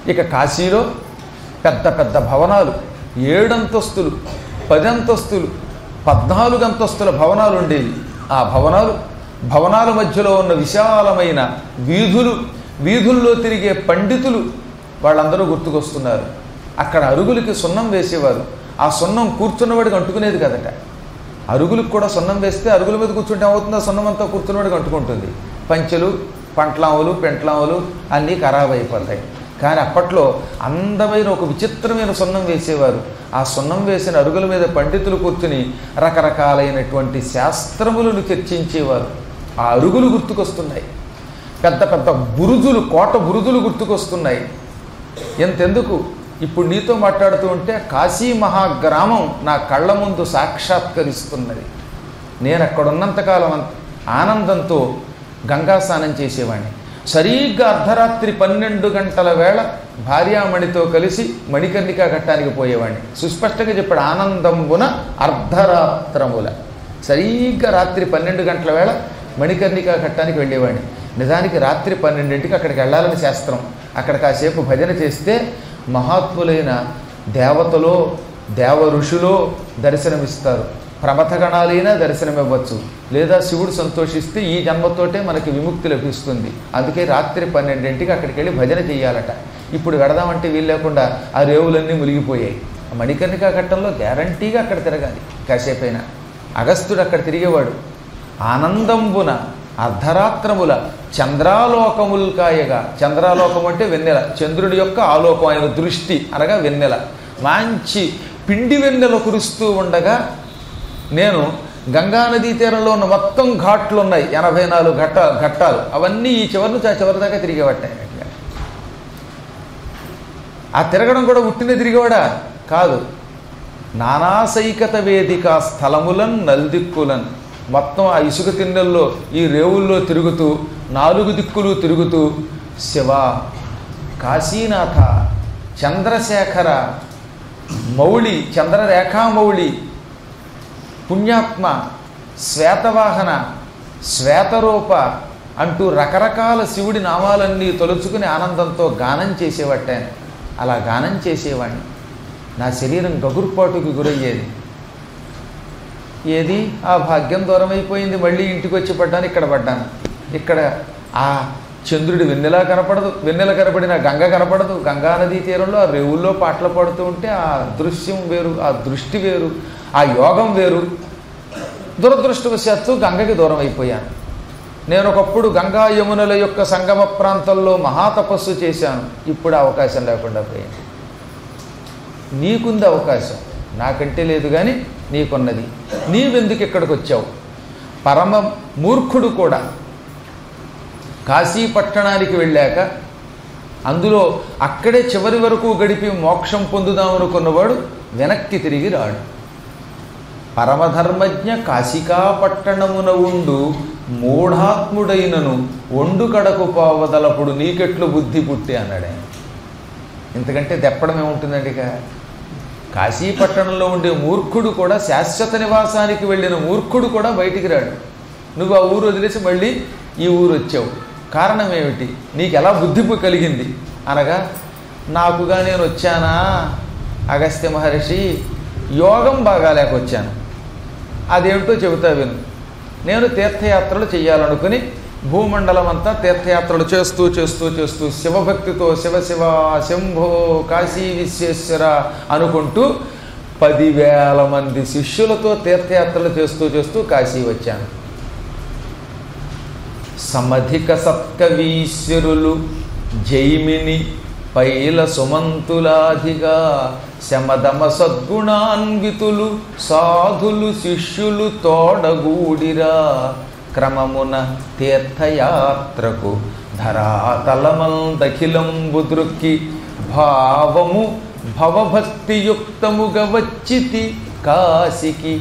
ఇక కాశీలో పెద్ద పెద్ద భవనాలు ఏడంతస్తులు పదంతస్తులు పద్నాలుగు అంతస్తుల భవనాలు ఉండేవి ఆ భవనాలు భవనాల మధ్యలో ఉన్న విశాలమైన వీధులు వీధుల్లో తిరిగే పండితులు వాళ్ళందరూ గుర్తుకొస్తున్నారు అక్కడ అరుగులకి సున్నం వేసేవారు ఆ సున్నం కూర్చున్నవాడికి అంటుకునేది కదట అరుగులకు కూడా సున్నం వేస్తే అరుగుల మీద కూర్చుంటే ఏమవుతుందో సున్నం అంతా కూర్చున్నవాడికి అంటుకుంటుంది పంచెలు పంట్లాములు పెంట్లాములు అన్నీ ఖరాబ్ అయిపోతాయి కానీ అప్పట్లో అందమైన ఒక విచిత్రమైన సున్నం వేసేవారు ఆ సున్నం వేసిన అరుగుల మీద పండితులు కూర్చుని రకరకాలైనటువంటి శాస్త్రములను చర్చించేవారు ఆ అరుగులు గుర్తుకొస్తున్నాయి పెద్ద పెద్ద బురుజులు కోట బురుజులు గుర్తుకొస్తున్నాయి ఎంతెందుకు ఇప్పుడు నీతో మాట్లాడుతూ ఉంటే కాశీ మహాగ్రామం నా కళ్ళ ముందు సాక్షాత్కరిస్తున్నది నేను అక్కడ ఉన్నంతకాలం అంత- ఆనందంతో గంగా స్నానం చేసేవాడిని సరిగ్గా అర్ధరాత్రి పన్నెండు గంటల వేళ భార్యామణితో కలిసి మణికర్ణికా ఘట్టానికి పోయేవాడిని సుస్పష్టంగా చెప్పాడు ఆనందంబున అర్ధరాత్రముల సరిగ్గా రాత్రి పన్నెండు గంటల వేళ మణికర్ణికా ఘట్టానికి వెళ్ళేవాడిని నిజానికి రాత్రి పన్నెండింటికి అక్కడికి వెళ్ళాలని శాస్త్రం అక్కడ కాసేపు భజన చేస్తే మహాత్ములైన దేవతలో దేవ ఋషులో దర్శనమిస్తారు ప్రమథగణాలైనా దర్శనమివ్వచ్చు లేదా శివుడు సంతోషిస్తే ఈ జన్మతోటే మనకి విముక్తి లభిస్తుంది అందుకే రాత్రి పన్నెండింటికి అక్కడికి వెళ్ళి భజన చేయాలట ఇప్పుడు వెడదామంటే వీలు లేకుండా ఆ రేవులన్నీ మునిగిపోయాయి ఆ మణికర్ణికా ఘట్టంలో గ్యారంటీగా అక్కడ తిరగాలి కాసేపైనా అగస్త్యుడు అక్కడ తిరిగేవాడు ఆనందంబున అర్ధరాత్రముల చంద్రాలోకముల్ కాయగా చంద్రాలోకం అంటే వెన్నెల చంద్రుడి యొక్క ఆలోకం ఆయన దృష్టి అనగా వెన్నెల మంచి పిండి వెన్నెల కురుస్తూ ఉండగా నేను గంగానదీ తీరంలో ఉన్న మొత్తం ఘాట్లు ఉన్నాయి ఎనభై నాలుగు ఘట్ట ఘట్టాలు అవన్నీ ఈ చివరి నుంచి ఆ చివరి దాకా తిరిగేవట్టాయి ఆ తిరగడం కూడా ఉట్టినే తిరిగేవాడా కాదు నానాసైకత వేదిక స్థలములన్ నల్దిక్కులన్ మొత్తం ఆ ఇసుక తిన్నెల్లో ఈ రేవుల్లో తిరుగుతూ నాలుగు దిక్కులు తిరుగుతూ శివ కాశీనాథ చంద్రశేఖర మౌళి చంద్రరేఖామౌళి పుణ్యాత్మ శ్వేతవాహన శ్వేతరూప అంటూ రకరకాల శివుడి నామాలన్నీ తొలుచుకుని ఆనందంతో గానం చేసేవట్టాను అలా గానం చేసేవాడిని నా శరీరం గగుర్పాటుకి గురయ్యేది ఏది ఆ భాగ్యం దూరం అయిపోయింది మళ్ళీ ఇంటికి వచ్చి పడ్డాను ఇక్కడ పడ్డాను ఇక్కడ ఆ చంద్రుడి వెన్నెల కనపడదు వెన్నెల కనపడిన గంగ కనపడదు గంగా నదీ తీరంలో ఆ రేవుల్లో పాటలు పాడుతూ ఉంటే ఆ దృశ్యం వేరు ఆ దృష్టి వేరు ఆ యోగం వేరు దురదృష్టవశాత్తు గంగకి దూరం అయిపోయాను నేను ఒకప్పుడు గంగా యమునల యొక్క సంగమ ప్రాంతంలో మహాతపస్సు చేశాను ఇప్పుడు ఆ అవకాశం లేకుండా పోయింది నీకుంది అవకాశం నాకంటే లేదు కానీ నీకున్నది నీవెందుకు ఇక్కడికి వచ్చావు పరమ మూర్ఖుడు కూడా కాశీ పట్టణానికి వెళ్ళాక అందులో అక్కడే చివరి వరకు గడిపి మోక్షం పొందుదామనుకున్నవాడు వెనక్కి తిరిగి రాడు పరమధర్మజ్ఞ కాశికా పట్టణమున ఉండు మూఢాత్ముడైనను ఒండు కడకు పోవదలపుడు నీకెట్లు బుద్ధి పుట్టి అన్నాడు ఆయన ఇంతకంటే దెప్పడం ఏముంటుందండి ఇక కాశీ పట్టణంలో ఉండే మూర్ఖుడు కూడా శాశ్వత నివాసానికి వెళ్ళిన మూర్ఖుడు కూడా బయటికి రాడు నువ్వు ఆ ఊరు వదిలేసి మళ్ళీ ఈ ఊరు వచ్చావు కారణం ఏమిటి నీకు ఎలా బుద్ధిపు కలిగింది అనగా నాకుగా నేను వచ్చానా అగస్త్య మహర్షి యోగం బాగాలేక వచ్చాను అదేమిటో చెబుతా విను నేను తీర్థయాత్రలు చేయాలనుకుని భూమండలం అంతా తీర్థయాత్రలు చేస్తూ చేస్తూ చేస్తూ శివభక్తితో శివ శివ శంభో కాశీ విశ్వేశ్వర అనుకుంటూ పదివేల మంది శిష్యులతో తీర్థయాత్రలు చేస్తూ చేస్తూ కాశీ వచ్చాను సమధిక సత్కవీశ్వరులు జైమిని పైల సుమంతులాధిగా శమదమ సద్గుణాన్వితులు సాధులు శిష్యులు తోడగూడిరా క్రమమున తీర్థయాత్రకు ధరాతలమందఖిలంబు దృక్కి భావము భవభక్తియుక్తముగా వచ్చితి కాశికి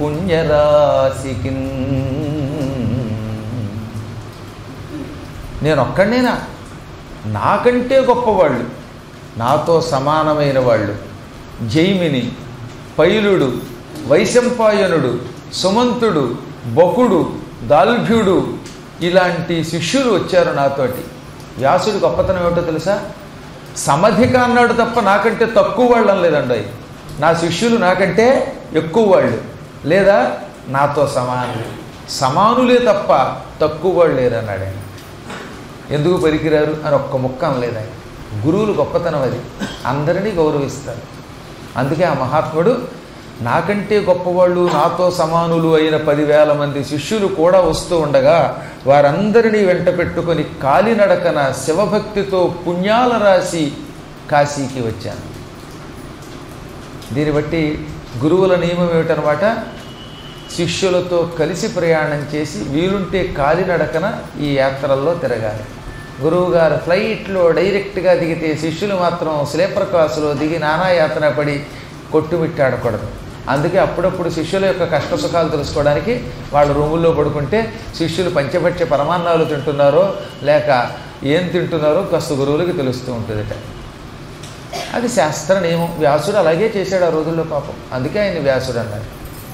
పుణ్యరాశికిన్ నేను ఒక్కడనేనా నాకంటే గొప్పవాళ్ళు నాతో సమానమైన వాళ్ళు జైమిని పైలుడు వైశంపాయనుడు సుమంతుడు బకుడు దాల్భ్యుడు ఇలాంటి శిష్యులు వచ్చారు నాతోటి వ్యాసుడి గొప్పతనం ఏమిటో తెలుసా సమధిక అన్నాడు తప్ప నాకంటే తక్కువ వాళ్ళు అనలేదండి నా శిష్యులు నాకంటే ఎక్కువ వాళ్ళు లేదా నాతో సమానులు సమానులే తప్ప తక్కువ వాళ్ళు లేరు అన్నాడు ఆయన ఎందుకు పలికిరారు అని ఒక్క ముక్క అనలేదు ఆయన గురువులు గొప్పతనం అది అందరినీ గౌరవిస్తారు అందుకే ఆ మహాత్ముడు నాకంటే గొప్పవాళ్ళు నాతో సమానులు అయిన పదివేల మంది శిష్యులు కూడా వస్తూ ఉండగా వారందరినీ వెంట పెట్టుకొని కాలినడకన శివభక్తితో పుణ్యాల రాసి కాశీకి వచ్చాను దీన్ని బట్టి గురువుల నియమం ఏమిటనమాట శిష్యులతో కలిసి ప్రయాణం చేసి వీలుంటే కాలినడకన ఈ యాత్రల్లో తిరగాలి గురువుగారు ఫ్లైట్లో డైరెక్ట్గా దిగితే శిష్యులు మాత్రం స్లీపర్ క్లాసులో దిగి నానా యాతన పడి కొట్టుమిట్టాడకూడదు అందుకే అప్పుడప్పుడు శిష్యుల యొక్క కష్ట సుఖాలు తెలుసుకోవడానికి వాళ్ళు రూముల్లో పడుకుంటే శిష్యులు పంచపక్ష పరమాన్నాలు తింటున్నారో లేక ఏం తింటున్నారో కాస్త గురువులకి తెలుస్తూ ఉంటుందట అది శాస్త్ర నియమం వ్యాసుడు అలాగే చేశాడు ఆ రోజుల్లో పాపం అందుకే ఆయన వ్యాసుడు అన్నారు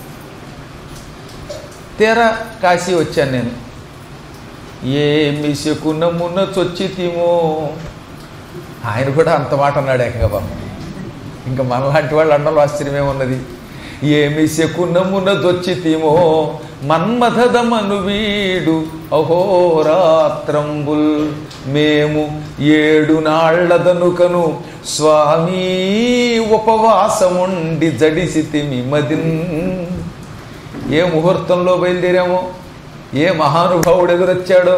తీరా కాశీ వచ్చాను నేను ఏమి శకునమున చొచ్చితిమో ఆయన కూడా అంత మాట అన్నాడు ఏకంగా పాపం ఇంకా మనలాంటి వాళ్ళు అండలో ఆశ్చర్యమే ఉన్నది ఏమి శకునమున దొచ్చితిమో మన్మథదమను వీడు అహోరాత్రంబుల్ మేము ఏడు నాళ్లదనుకను స్వామీ ఉపవాసముండి జడిసితిమి మదిన్ ఏ ముహూర్తంలో బయలుదేరామో ఏ మహానుభావుడు ఎదురొచ్చాడో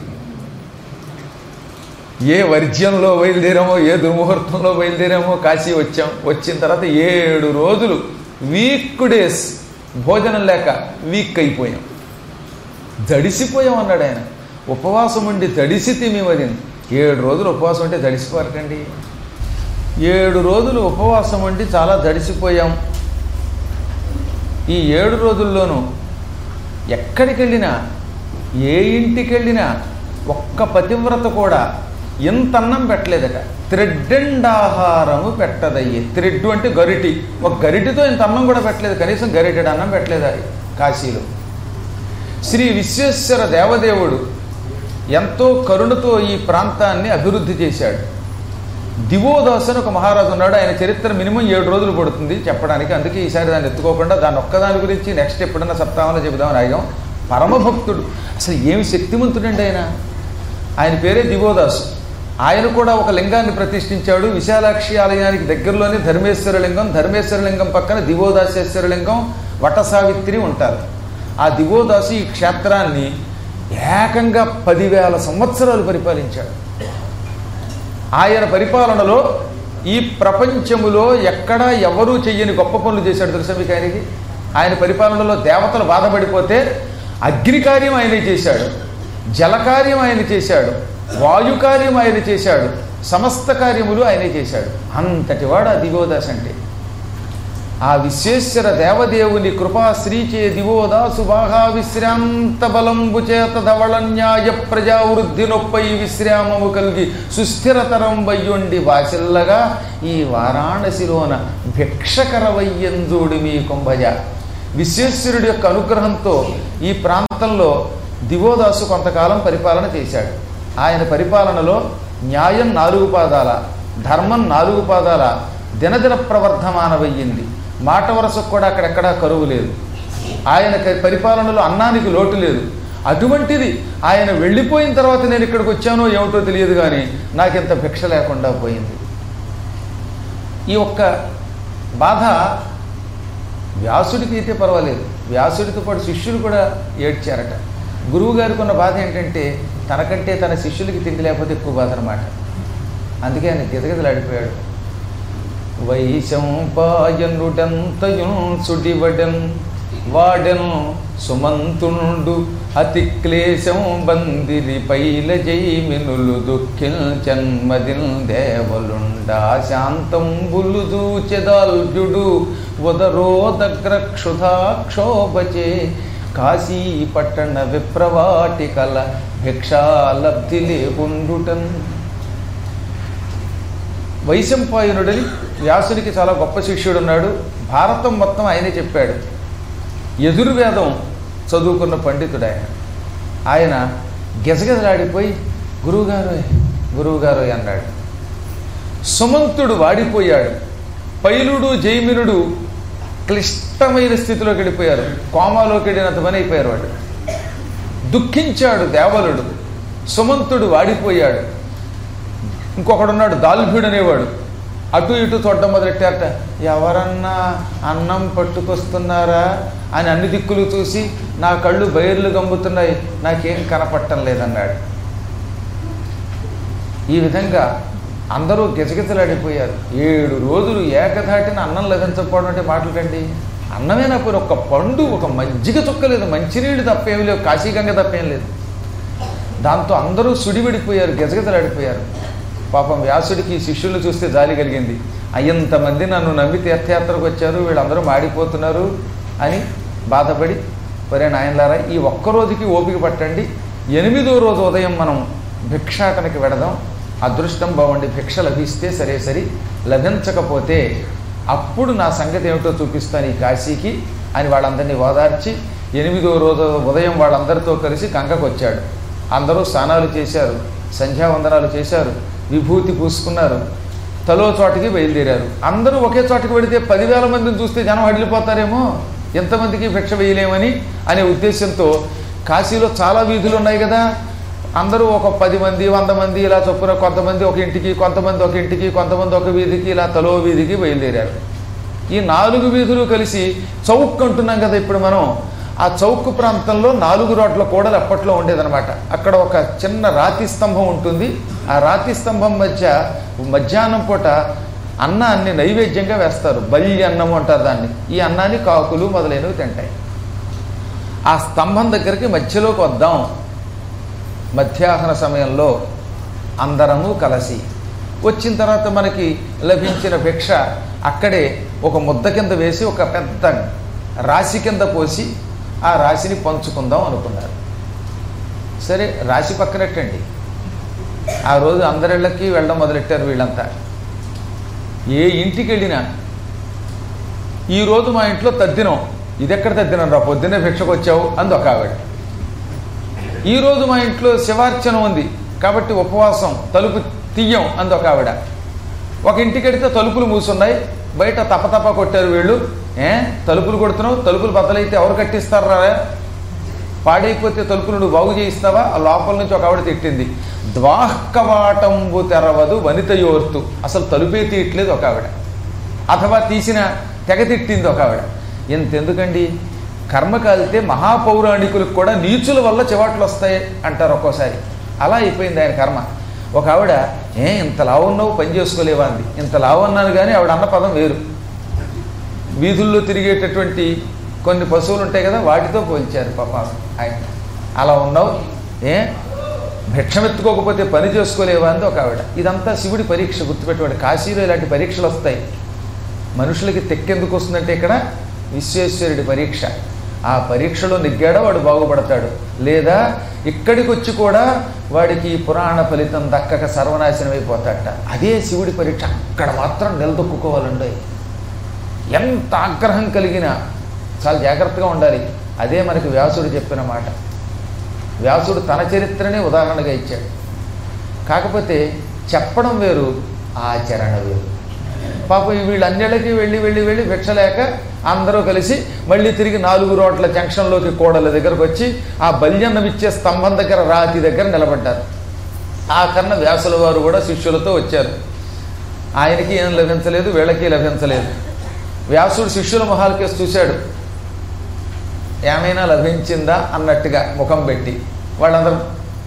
ఏ వర్జ్యంలో బయలుదేరామో ఏ దుర్ముహూర్తంలో బయలుదేరామో కాశీ వచ్చాం వచ్చిన తర్వాత ఏడు రోజులు వీక్ డేస్ భోజనం లేక వీక్ అయిపోయాం జడిసిపోయాం అన్నాడు ఆయన ఉపవాసం ఉండి జడిసితి మేమది ఏడు రోజులు ఉపవాసం ఉంటే జడిసిపోరటండి ఏడు రోజులు ఉపవాసం ఉండి చాలా జడిసిపోయాం ఈ ఏడు రోజుల్లోనూ ఎక్కడికి వెళ్ళినా ఏ ఇంటికి వెళ్ళినా ఒక్క పతివ్రత కూడా ఇంత అన్నం పెట్టలేదట త్రెడ్డెండాహారము పెట్టదయ్యి త్రెడ్డు అంటే గరిటి ఒక గరిటితో ఇంత అన్నం కూడా పెట్టలేదు కనీసం గరిటెడు అన్నం పెట్టలేదు అది కాశీలో శ్రీ విశ్వేశ్వర దేవదేవుడు ఎంతో కరుణతో ఈ ప్రాంతాన్ని అభివృద్ధి చేశాడు దివోదాస్ అని ఒక మహారాజు ఉన్నాడు ఆయన చరిత్ర మినిమం ఏడు రోజులు పడుతుంది చెప్పడానికి అందుకే ఈసారి దాన్ని ఎత్తుకోకుండా దాని ఒక్కదాని గురించి నెక్స్ట్ ఎప్పుడన్నా సప్తాహంలో చెబుదామని ఆగాం పరమభక్తుడు అసలు ఏమి శక్తిమంతుడండి ఆయన ఆయన పేరే దివోదాసు ఆయన కూడా ఒక లింగాన్ని ప్రతిష్ఠించాడు విశాలాక్షి ఆలయానికి దగ్గరలోనే ధర్మేశ్వర లింగం ధర్మేశ్వర లింగం పక్కన దివోదాసేశ్వర లింగం వట సావిత్రి ఉంటారు ఆ దివోదాసు ఈ క్షేత్రాన్ని ఏకంగా పదివేల సంవత్సరాలు పరిపాలించాడు ఆయన పరిపాలనలో ఈ ప్రపంచములో ఎక్కడా ఎవరూ చెయ్యని గొప్ప పనులు చేశాడు తెలుసా మీకు ఆయనకి ఆయన పరిపాలనలో దేవతలు బాధపడిపోతే అగ్నికార్యం ఆయనే చేశాడు జలకార్యం ఆయన చేశాడు వాయుకార్యం ఆయన చేశాడు సమస్త కార్యములు ఆయనే చేశాడు అంతటి వాడు ఆ దిగోదాస్ అంటే ఆ విశ్వేశ్వర దేవదేవుని కృపా శ్రీచే దివోదాసు బాగా విశ్రాంత బలంబు చేత ధవళన్యాయ ప్రజావృద్ధి నొప్పై విశ్రామము కలిగి సుస్థిరతరం వయ్యుండి వాసిల్లగా ఈ వారాణసిలోన భిక్షకరవయ్యంజూడి మీ కుంభజ విశ్వేశ్వరుడి యొక్క అనుగ్రహంతో ఈ ప్రాంతంలో దివోదాసు కొంతకాలం పరిపాలన చేశాడు ఆయన పరిపాలనలో న్యాయం నాలుగు పాదాల ధర్మం నాలుగు పాదాల దినదిన ప్రవర్ధమానమయ్యింది మాట వరసకు కూడా అక్కడెక్కడా కరువు లేదు ఆయన క- పరిపాలనలో అన్నానికి లోటు లేదు అటువంటిది ఆయన వెళ్ళిపోయిన తర్వాత నేను ఇక్కడికి వచ్చానో ఏమిటో తెలియదు కానీ నాకింత భిక్ష లేకుండా పోయింది ఈ ఒక్క బాధ వ్యాసుడికి అయితే పర్వాలేదు వ్యాసుడితో పాటు శిష్యులు కూడా ఏడ్చారట గురువు గారికి ఉన్న బాధ ఏంటంటే తనకంటే తన శిష్యులకి తిండి లేకపోతే ఎక్కువ బాధ అనమాట అందుకే ఆయన గిదగిదలాడిపోయాడు వైశంపాయనుడంతయుం సుడివడెన్ వాడెన్ సుమంతుండు అతి క్లేశం బందిరి పైల జైమినులు దుఃఖిల్చన్మదిల్ దేవలుండా శాంతంబులు దూచెదాల్జుడు ఉదరోదగ్రక్షుధాక్షోభచే కాశీ పట్టణ విప్రవాటికల భిక్షాలబ్ధి లేకుండుటన్ వైశంపాయనుడని వ్యాసునికి చాలా గొప్ప శిష్యుడు ఉన్నాడు భారతం మొత్తం ఆయనే చెప్పాడు యజుర్వేదం చదువుకున్న పండితుడు ఆయన ఆయన గెజగెజలాడిపోయి గురువుగారు గురువుగారు అన్నాడు సుమంతుడు వాడిపోయాడు పైలుడు జైమినుడు క్లిష్టమైన స్థితిలోకి వెళ్ళిపోయారు కోమాలోకి వెళ్ళినంత పని అయిపోయారు వాడు దుఃఖించాడు దేవలుడు సుమంతుడు వాడిపోయాడు ఇంకొకడున్నాడు దాల్భ్యుడు అనేవాడు అటు ఇటు చూడడం మొదలెట్టారట ఎవరన్నా అన్నం పట్టుకొస్తున్నారా అని అన్ని దిక్కులు చూసి నా కళ్ళు బయర్లు గమ్ముతున్నాయి నాకేం కనపట్టం లేదన్నాడు ఈ విధంగా అందరూ గిజగిజలాడిపోయారు ఏడు రోజులు ఏకధాటిన అన్నం లభించకపోవడం అంటే మాటలండి అన్నమే నాకు ఒక పండు ఒక మజ్జిగ చుక్క లేదు మంచినీళ్ళు తప్పేం లేవు కాశీగంగ తప్పేం లేదు దాంతో అందరూ సుడివిడిపోయారు గజగజలాడిపోయారు పాపం వ్యాసుడికి శిష్యులు చూస్తే జాలి కలిగింది అయ్యంతమంది నన్ను నమ్మి తీర్థయాత్రకు వచ్చారు వీళ్ళందరూ మాడిపోతున్నారు అని బాధపడి ఒరే నాయనలారా ఈ ఒక్క రోజుకి ఓపిక పట్టండి ఎనిమిదో రోజు ఉదయం మనం భిక్షాటనకి వెడదాం అదృష్టం బాగుండి భిక్ష లభిస్తే సరే సరి లభించకపోతే అప్పుడు నా సంగతి ఏమిటో చూపిస్తాను ఈ కాశీకి అని వాళ్ళందరినీ ఓదార్చి ఎనిమిదో రోజు ఉదయం వాళ్ళందరితో కలిసి గంగకు వచ్చాడు అందరూ స్నానాలు చేశారు సంధ్యావందనాలు చేశారు విభూతి పూసుకున్నారు తలో చోటకి బయలుదేరారు అందరూ ఒకే చోటకి వెడితే పదివేల మందిని చూస్తే జనం అడిలిపోతారేమో ఎంతమందికి భిక్ష వేయలేమని అనే ఉద్దేశంతో కాశీలో చాలా వీధులు ఉన్నాయి కదా అందరూ ఒక పది మంది వంద మంది ఇలా చొప్పున కొంతమంది ఒక ఇంటికి కొంతమంది ఒక ఇంటికి కొంతమంది ఒక వీధికి ఇలా తలో వీధికి బయలుదేరారు ఈ నాలుగు వీధులు కలిసి చౌక్ అంటున్నాం కదా ఇప్పుడు మనం ఆ చౌక్ ప్రాంతంలో నాలుగు రోడ్ల కూడలు అప్పట్లో ఉండేదన్నమాట అక్కడ ఒక చిన్న రాతి స్తంభం ఉంటుంది ఆ రాతి స్తంభం మధ్య మధ్యాహ్నం పూట అన్నాన్ని నైవేద్యంగా వేస్తారు బల్లి అన్నం అంటారు దాన్ని ఈ అన్నాన్ని కాకులు మొదలైనవి తింటాయి ఆ స్తంభం దగ్గరికి మధ్యలోకి వద్దాం మధ్యాహ్న సమయంలో అందరము కలిసి వచ్చిన తర్వాత మనకి లభించిన భిక్ష అక్కడే ఒక ముద్ద కింద వేసి ఒక పెద్ద రాశి కింద పోసి ఆ రాశిని పంచుకుందాం అనుకున్నారు సరే రాశి పక్కనట్టండి ఆ రోజు అందరిళ్ళకి వెళ్ళడం మొదలెట్టారు వీళ్ళంతా ఏ ఇంటికి వెళ్ళినా ఈరోజు మా ఇంట్లో తద్దినం ఇదెక్కడ తద్దినం రా పొద్దున్నే భిక్షకు వచ్చావు అంది ఒక ఆవిడ ఈరోజు మా ఇంట్లో శివార్చన ఉంది కాబట్టి ఉపవాసం తలుపు తీయం అంది ఒక ఆవిడ ఒక ఇంటికి వెడితే తలుపులు మూసున్నాయి బయట తపతప కొట్టారు వీళ్ళు ఏ తలుపులు కొడుతున్నావు తలుపులు బద్దలైతే ఎవరు కట్టిస్తారా పాడైపోతే తలుపులు నువ్వు బాగు చేయిస్తావా ఆ లోపల నుంచి ఒక ఆవిడ తిట్టింది ద్వాహ్కవాటంబు తెరవదు వనితయోర్తు అసలు తలుపే తీయట్లేదు ఒక ఆవిడ అథవా తీసిన తెగ తిట్టింది ఒక ఆవిడ ఎంతెందుకండి కర్మ కాలితే మహాపౌరాణికులకు కూడా నీచుల వల్ల చివాట్లు వస్తాయి అంటారు ఒక్కోసారి అలా అయిపోయింది ఆయన కర్మ ఒక ఆవిడ ఏ ఇంత లావున్నావు పని చేసుకోలేవా అంది ఇంత లావు అన్నాను కానీ ఆవిడ అన్న పదం వేరు వీధుల్లో తిరిగేటటువంటి కొన్ని పశువులు ఉంటాయి కదా వాటితో పోల్చారు పాప ఆయన అలా ఉన్నావు ఏ భిక్షమెత్తుకోకపోతే పని చేసుకోలేవా అంది ఒక ఆవిడ ఇదంతా శివుడి పరీక్ష గుర్తుపెట్టుకోండి కాశీలో ఇలాంటి పరీక్షలు వస్తాయి మనుషులకి తెక్కెందుకు వస్తుందంటే ఇక్కడ విశ్వేశ్వరుడి పరీక్ష ఆ పరీక్షలో నెగ్గాడో వాడు బాగుపడతాడు లేదా ఇక్కడికి వచ్చి కూడా వాడికి ఈ పురాణ ఫలితం దక్కక సర్వనాశనం అయిపోతాడట అదే శివుడి పరీక్ష అక్కడ మాత్రం నిలదొక్కుకోవాలండి ఎంత ఆగ్రహం కలిగినా చాలా జాగ్రత్తగా ఉండాలి అదే మనకి వ్యాసుడు చెప్పిన మాట వ్యాసుడు తన చరిత్రనే ఉదాహరణగా ఇచ్చాడు కాకపోతే చెప్పడం వేరు ఆచరణ వేరు పాపం వీళ్ళన్నిళ్ళకి వెళ్ళి వెళ్ళి వెళ్ళి భిక్ష లేక అందరూ కలిసి మళ్ళీ తిరిగి నాలుగు రోడ్ల జంక్షన్లోకి కోడల దగ్గరకు వచ్చి ఆ బల్యన్నం ఇచ్చే స్తంభం దగ్గర రాతి దగ్గర నిలబడ్డారు ఆ కన్న వ్యాసుల వారు కూడా శిష్యులతో వచ్చారు ఆయనకి ఏం లభించలేదు వీళ్ళకి లభించలేదు వ్యాసుడు శిష్యుల మొహాలకేసి చూశాడు ఏమైనా లభించిందా అన్నట్టుగా ముఖం పెట్టి వాళ్ళందరూ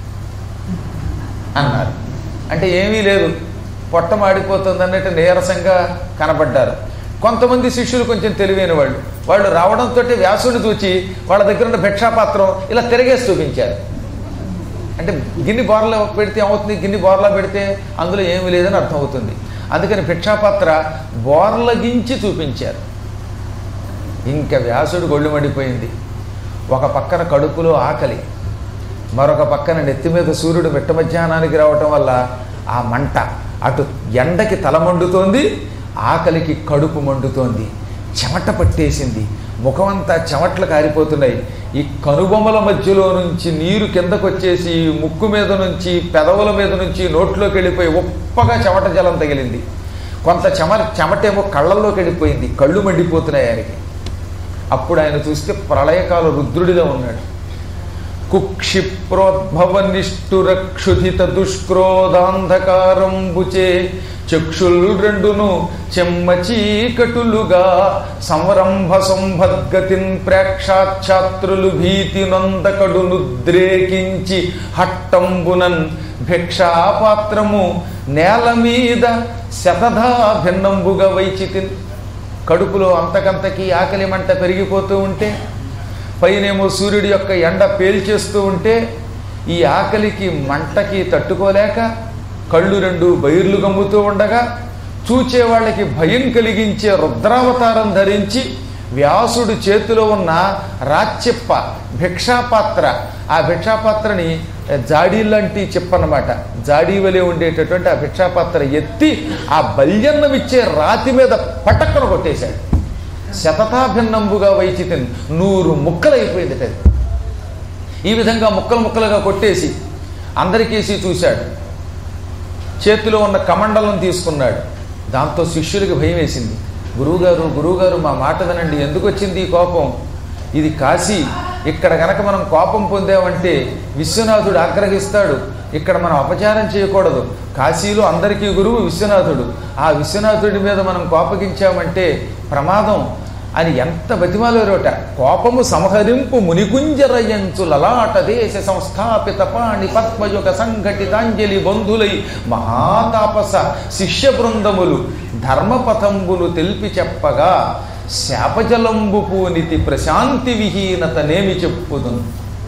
అన్నారు అంటే ఏమీ లేదు పొట్ట మాడిపోతుంది అన్నట్టు నీరసంగా కనబడ్డారు కొంతమంది శిష్యులు కొంచెం తెలివైన వాళ్ళు వాళ్ళు రావడంతో వ్యాసుడిని చూచి వాళ్ళ దగ్గర ఉన్న భిక్షాపాత్రం ఇలా తిరగేసి చూపించారు అంటే గిన్నె బోర్లో పెడితే ఏమవుతుంది గిన్నె బోర్లా పెడితే అందులో ఏమీ లేదని అర్థమవుతుంది అందుకని భిక్షాపాత్ర బోర్లగించి చూపించారు ఇంకా వ్యాసుడు గొళ్ళు మండిపోయింది ఒక పక్కన కడుపులో ఆకలి మరొక పక్కన నెత్తి మీద సూర్యుడు మిట్ట మధ్యాహ్నానికి రావటం వల్ల ఆ మంట అటు ఎండకి తల మండుతోంది ఆకలికి కడుపు మండుతోంది చెమట పట్టేసింది ముఖమంతా చెమట్లు కారిపోతున్నాయి ఈ కనుబొమ్మల మధ్యలో నుంచి నీరు కిందకు వచ్చేసి ముక్కు మీద నుంచి పెదవుల మీద నుంచి నోట్లోకి వెళ్ళిపోయి ఉప్ప చప్పగా చెమట జలం తగిలింది కొంత చెమ చెమటేమో కళ్ళల్లోకి వెళ్ళిపోయింది కళ్ళు మండిపోతున్నాయి ఆయనకి అప్పుడు ఆయన చూస్తే ప్రళయకాల రుద్రుడిలో ఉన్నాడు కుక్షిప్రోద్భవ నిష్ఠురక్షుధిత దుష్క్రోధాంధకారంబుచే చక్షుల్ రెండును చెమ్మ చీకటులుగా సంరంభ సంభద్గతిన్ ప్రేక్షాఛాత్రులు భీతి నొందకడు నుద్రేకించి హట్టంబునన్ భిక్షాపాత్రము నేల మీద శతధా భిన్నంబుగా వైచితిన్ కడుపులో అంతకంతకి ఆకలి మంట పెరిగిపోతూ ఉంటే పైనేమో సూర్యుడి యొక్క ఎండ పేల్చేస్తూ ఉంటే ఈ ఆకలికి మంటకి తట్టుకోలేక కళ్ళు రెండు బైర్లు గమ్ముతూ ఉండగా చూచే వాళ్ళకి భయం కలిగించే రుద్రావతారం ధరించి వ్యాసుడి చేతిలో ఉన్న రాచిప్ప భిక్షాపాత్ర ఆ భిక్షాపాత్రని జాడీలాంటి చెప్పన్నమాట జాడీ వలె ఉండేటటువంటి ఆ భిక్షాపాత్ర ఎత్తి ఆ బల్యన్నమిచ్చే రాతి మీద పటక్కన కొట్టేశాడు శతతాభిన్నంబుగా వైచితిన్ నూరు ముక్కలైపోయింది అది ఈ విధంగా ముక్కలు ముక్కలుగా కొట్టేసి అందరికేసి చూశాడు చేతిలో ఉన్న కమండలం తీసుకున్నాడు దాంతో శిష్యులకి భయం వేసింది గురువుగారు గురువుగారు మా మాట వినండి ఎందుకు వచ్చింది ఈ కోపం ఇది కాశీ ఇక్కడ గనక మనం కోపం పొందామంటే విశ్వనాథుడు ఆగ్రహిస్తాడు ఇక్కడ మనం అపచారం చేయకూడదు కాశీలో అందరికీ గురువు విశ్వనాథుడు ఆ విశ్వనాథుడి మీద మనం కోపగించామంటే ప్రమాదం అని ఎంత బతిమాలోరోట కోపము సంహరింపు మునికుంజరయంచు లలాట దేశ సంస్థాపిత పాణి పద్మయుగ సంఘటితాంజలి బంధులై మహాతాపస శిష్య బృందములు ధర్మపథంబులు తెలిపి చెప్పగా శాపజలంబు పూనితి ప్రశాంతి విహీనతనేమి చెప్పుదును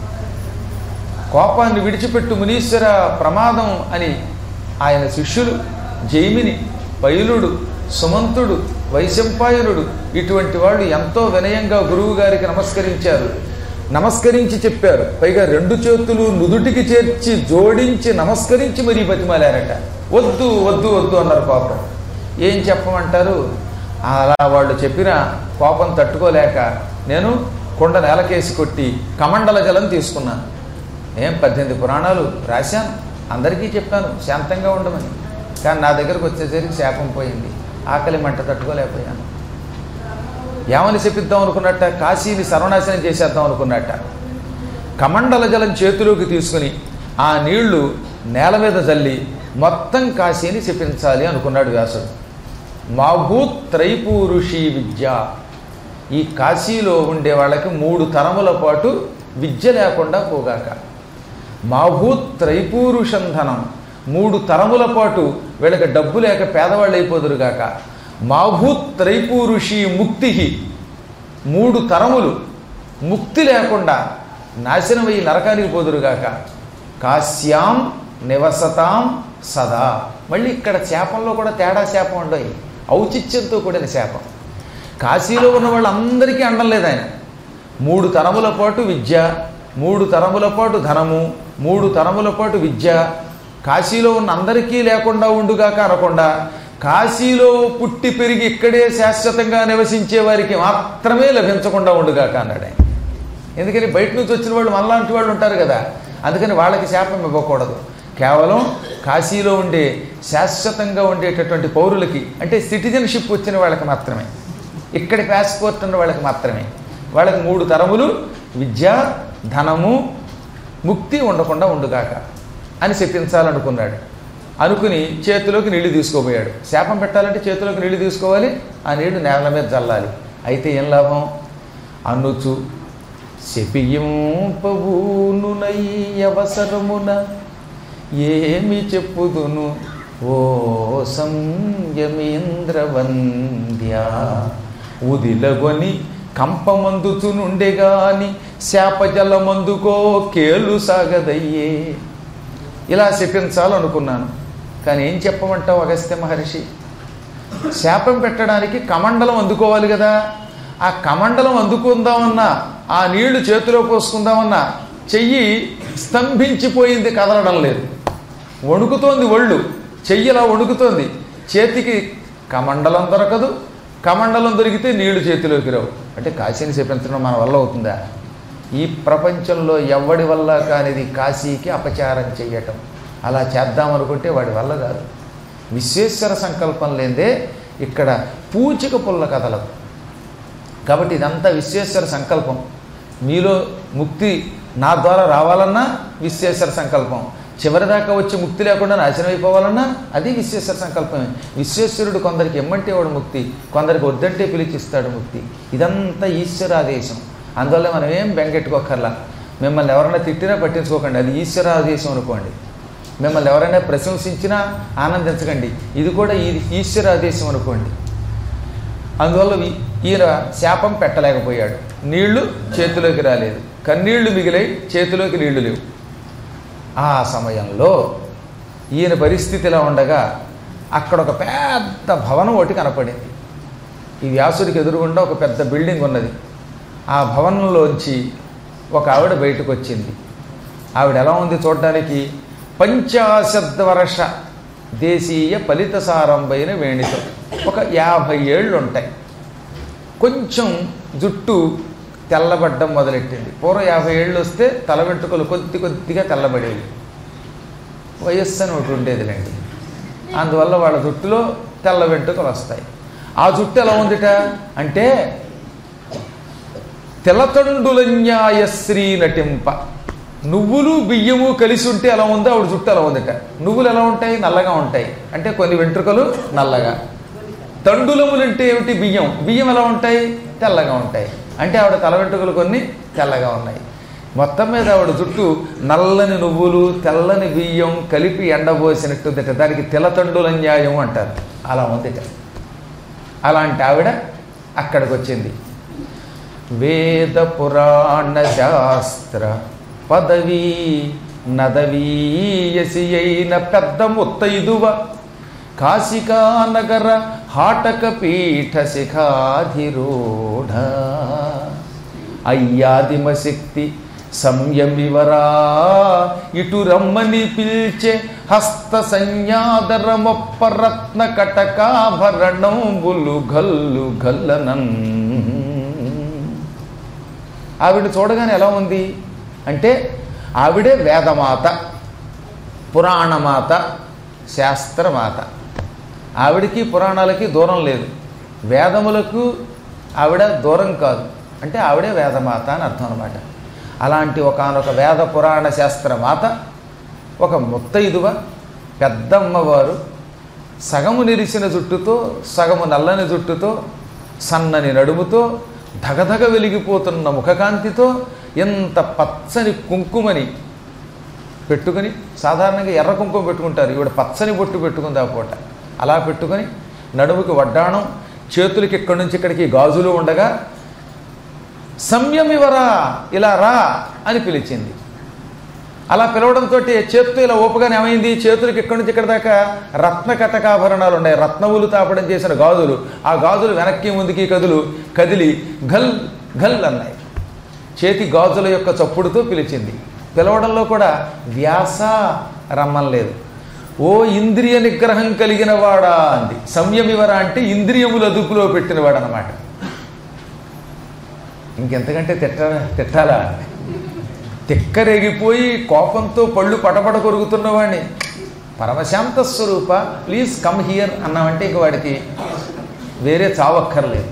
కోపాన్ని విడిచిపెట్టు మునీశ్వర ప్రమాదం అని ఆయన శిష్యులు జైమిని పైలుడు సుమంతుడు వైశంపాయనుడు ఇటువంటి వాళ్ళు ఎంతో వినయంగా గురువు గారికి నమస్కరించారు నమస్కరించి చెప్పారు పైగా రెండు చేతులు నుదుటికి చేర్చి జోడించి నమస్కరించి మరీ బతిమాలారట వద్దు వద్దు వద్దు అన్నారు కోపం ఏం చెప్పమంటారు అలా వాళ్ళు చెప్పిన కోపం తట్టుకోలేక నేను కొండ నేలకేసి కొట్టి కమండల జలం తీసుకున్నాను ఏం పద్దెనిమిది పురాణాలు రాశాను అందరికీ చెప్పాను శాంతంగా ఉండమని కానీ నా దగ్గరకు వచ్చేసరికి శాపం పోయింది ఆకలి మంట తట్టుకోలేకపోయాను ఏమని చెప్పిద్దాం అనుకున్నట్ట కాశీని సర్వనాశనం చేసేద్దాం అనుకున్నట్ట కమండల జలం చేతిలోకి తీసుకుని ఆ నీళ్లు నేల మీద జల్లి మొత్తం కాశీని చెప్పించాలి అనుకున్నాడు వ్యాసుడు మాభూత్ త్రైపూరుషి విద్య ఈ కాశీలో ఉండే వాళ్ళకి మూడు తరముల పాటు విద్య లేకుండా పోగాక మాభూత్ త్రైపూరుషంధనం మూడు తరముల పాటు వీళ్ళకి డబ్బు లేక పేదవాళ్ళు అయిపోదురుగాక మాభూత్ త్రైపూరుషి ముక్తి మూడు తరములు ముక్తి లేకుండా నాశనమై నరకానికి పోదురుగాక కాశ్యాం నివసతాం సదా మళ్ళీ ఇక్కడ శాపంలో కూడా తేడా శాపం ఉండవు ఔచిత్యంతో కూడిన శాపం కాశీలో ఉన్న వాళ్ళందరికీ అండం లేదు ఆయన మూడు తరముల పాటు విద్య మూడు తరముల పాటు ధనము మూడు తరముల పాటు విద్య కాశీలో ఉన్న అందరికీ లేకుండా ఉండుగాక అనకుండా కాశీలో పుట్టి పెరిగి ఇక్కడే శాశ్వతంగా నివసించే వారికి మాత్రమే లభించకుండా ఉండుగాక అన్నాడు ఆయన ఎందుకని బయట నుంచి వచ్చిన వాళ్ళు మనలాంటి వాళ్ళు ఉంటారు కదా అందుకని వాళ్ళకి శాపం ఇవ్వకూడదు కేవలం కాశీలో ఉండే శాశ్వతంగా ఉండేటటువంటి పౌరులకి అంటే సిటిజన్షిప్ వచ్చిన వాళ్ళకి మాత్రమే ఇక్కడి పాస్పోర్ట్ ఉన్న వాళ్ళకి మాత్రమే వాళ్ళకి మూడు తరములు విద్య ధనము ముక్తి ఉండకుండా ఉండుగాక అని చెప్పించాలనుకున్నాడు అనుకుని చేతిలోకి నీళ్లు తీసుకోబోయాడు శాపం పెట్టాలంటే చేతిలోకి నీళ్లు తీసుకోవాలి ఆ నీళ్లు నేల మీద చల్లాలి అయితే ఏం లాభం అనుచు శపియంపబూనునయ్యవసరమున ఏమి చెప్పుదును ఓ సంయమేంద్రవంద్య ఉదిలగొని కంపమందుచునుండెగాని శాపజలమందుకో కేలు సాగదయ్యే ఇలా శపించాలనుకున్నాను కానీ ఏం చెప్పమంటావు అగస్త్య మహర్షి శాపం పెట్టడానికి కమండలం అందుకోవాలి కదా ఆ కమండలం అందుకుందామన్నా ఆ నీళ్లు చేతిలో పోసుకుందామన్నా చెయ్యి స్తంభించిపోయింది కదలడం లేదు వణుకుతోంది ఒళ్ళు చెయ్యిలా వణుకుతోంది చేతికి కమండలం దొరకదు కమండలం దొరికితే నీళ్లు చేతిలోకి రావు అంటే కాశీని చెప్పించడం మన వల్ల అవుతుందా ఈ ప్రపంచంలో ఎవడి వల్ల కానిది కాశీకి అపచారం చెయ్యటం అలా చేద్దామనుకుంటే వాడి వల్ల కాదు విశ్వేశ్వర సంకల్పం లేదే ఇక్కడ పూచిక పుల్ల కథలకు కాబట్టి ఇదంతా విశ్వేశ్వర సంకల్పం మీలో ముక్తి నా ద్వారా రావాలన్నా విశ్వేశ్వర సంకల్పం చివరిదాకా వచ్చి ముక్తి లేకుండా నాశనం అయిపోవాలన్నా అది విశ్వేశ్వర సంకల్పమే విశ్వేశ్వరుడు కొందరికి ఎమ్మంటే వాడు ముక్తి కొందరికి వద్దంటే పిలిచిస్తాడు ముక్తి ఇదంతా ఈశ్వరాదేశం అందువల్ల మనం ఏం బెంగెట్టుకోకర్లా మిమ్మల్ని ఎవరైనా తిట్టినా పట్టించుకోకండి అది ఈశ్వరాదేశం అనుకోండి మిమ్మల్ని ఎవరైనా ప్రశంసించినా ఆనందించకండి ఇది కూడా ఈ ఈశ్వరాదేశం అనుకోండి అందువల్ల ఈ- ఈయన శాపం పెట్టలేకపోయాడు నీళ్లు చేతిలోకి రాలేదు కన్నీళ్లు మిగిలాయి చేతిలోకి నీళ్లు లేవు ఆ సమయంలో ఈయన పరిస్థితి ఇలా ఉండగా అక్కడ ఒక పెద్ద భవనం ఒకటి కనపడింది ఈ వ్యాసుడికి ఎదురుగుండా ఒక పెద్ద బిల్డింగ్ ఉన్నది ఆ భవనంలోంచి ఒక ఆవిడ బయటకు వచ్చింది ఆవిడ ఎలా ఉంది చూడడానికి పంచాశద్ వర్ష దేశీయ ఫలిత సారంభైన వేణితో ఒక యాభై ఏళ్ళు ఉంటాయి కొంచెం జుట్టు తెల్లబడ్డం మొదలెట్టింది పూర్వం యాభై ఏళ్ళు వస్తే తల వెంట్రుకలు కొద్ది కొద్దిగా తెల్లబడేవి వయస్సు అని ఒకటి ఉండేదిలేండి అందువల్ల వాళ్ళ జుట్టులో తెల్ల వెంట్రుకలు వస్తాయి ఆ జుట్టు ఎలా ఉందిట అంటే తెల్లతండులన్యాయశ్రీ నటింప నువ్వులు బియ్యము కలిసి ఉంటే ఎలా ఉందో ఆవిడ జుట్టు ఎలా ఉందిట నువ్వులు ఎలా ఉంటాయి నల్లగా ఉంటాయి అంటే కొన్ని వెంట్రుకలు నల్లగా తండులములంటే ఏమిటి బియ్యం బియ్యం ఎలా ఉంటాయి తెల్లగా ఉంటాయి అంటే ఆవిడ తల వెంట్రుకలు కొన్ని తెల్లగా ఉన్నాయి మొత్తం మీద ఆవిడ జుట్టు నల్లని నువ్వులు తెల్లని బియ్యం కలిపి ఎండబోసినట్టుందిట దానికి తెల్లతండులన్యాయం అంటారు అలా ఉందిట అలాంటి ఆవిడ అక్కడికి వచ్చింది వేద పురాణ శాస్త్ర పదవీ నదవీయసి అయిన పెద్ద ముత్తైదువ కాశికానగర హాటక పీఠ శిఖాధిరూఢ అయ్యాదిమ శక్తి సంయమివరా ఇటు రమ్మని పిల్చే హస్త సంజ్ఞాదర మొప్పరత్న కటకాభరణంబులు గల్లు గల్లనన్ ఆవిడ చూడగానే ఎలా ఉంది అంటే ఆవిడే వేదమాత పురాణమాత శాస్త్రమాత ఆవిడికి పురాణాలకి దూరం లేదు వేదములకు ఆవిడ దూరం కాదు అంటే ఆవిడే వేదమాత అని అర్థం అనమాట అలాంటి ఒకనొక వేద పురాణ శాస్త్ర మాత ఒక ముత్తైదువ పెద్దమ్మవారు సగము నిరిసిన జుట్టుతో సగము నల్లని జుట్టుతో సన్నని నడుముతో ధగధగ వెలిగిపోతున్న ముఖకాంతితో ఎంత పచ్చని కుంకుమని పెట్టుకుని సాధారణంగా ఎర్ర కుంకుమ పెట్టుకుంటారు ఈవిడ పచ్చని బొట్టు పెట్టుకుంది ఆ పూట అలా పెట్టుకొని నడుముకి వడ్డాణం చేతులకి ఇక్కడి నుంచి ఇక్కడికి గాజులు ఉండగా సంయమివరా ఇలా రా అని పిలిచింది అలా పిలవడంతో చేత్తో ఇలా ఓపుగానే ఏమైంది చేతులకి ఇక్కడి నుంచి ఇక్కడ దాకా రత్న కటకాభరణాలు ఉన్నాయి రత్నములు తాపడం చేసిన గాజులు ఆ గాజులు వెనక్కి ముందుకి కదులు కదిలి ఘల్ ఘల్ అన్నాయి చేతి గాజుల యొక్క చప్పుడుతో పిలిచింది పిలవడంలో కూడా వ్యాస రమ్మనలేదు ఓ ఇంద్రియ నిగ్రహం కలిగిన వాడా అంది సంయమివర అంటే ఇంద్రియములు అదుపులో పెట్టినవాడు అనమాట ఇంకెంతకంటే తిట్ట తిట్టాలా తిక్కరేగిపోయి కోపంతో పళ్ళు పటపట కొరుకుతున్నవాడిని పరమశాంత స్వరూప ప్లీజ్ కమ్ హియర్ అన్నామంటే ఇక వాడికి వేరే చావక్కర్లేదు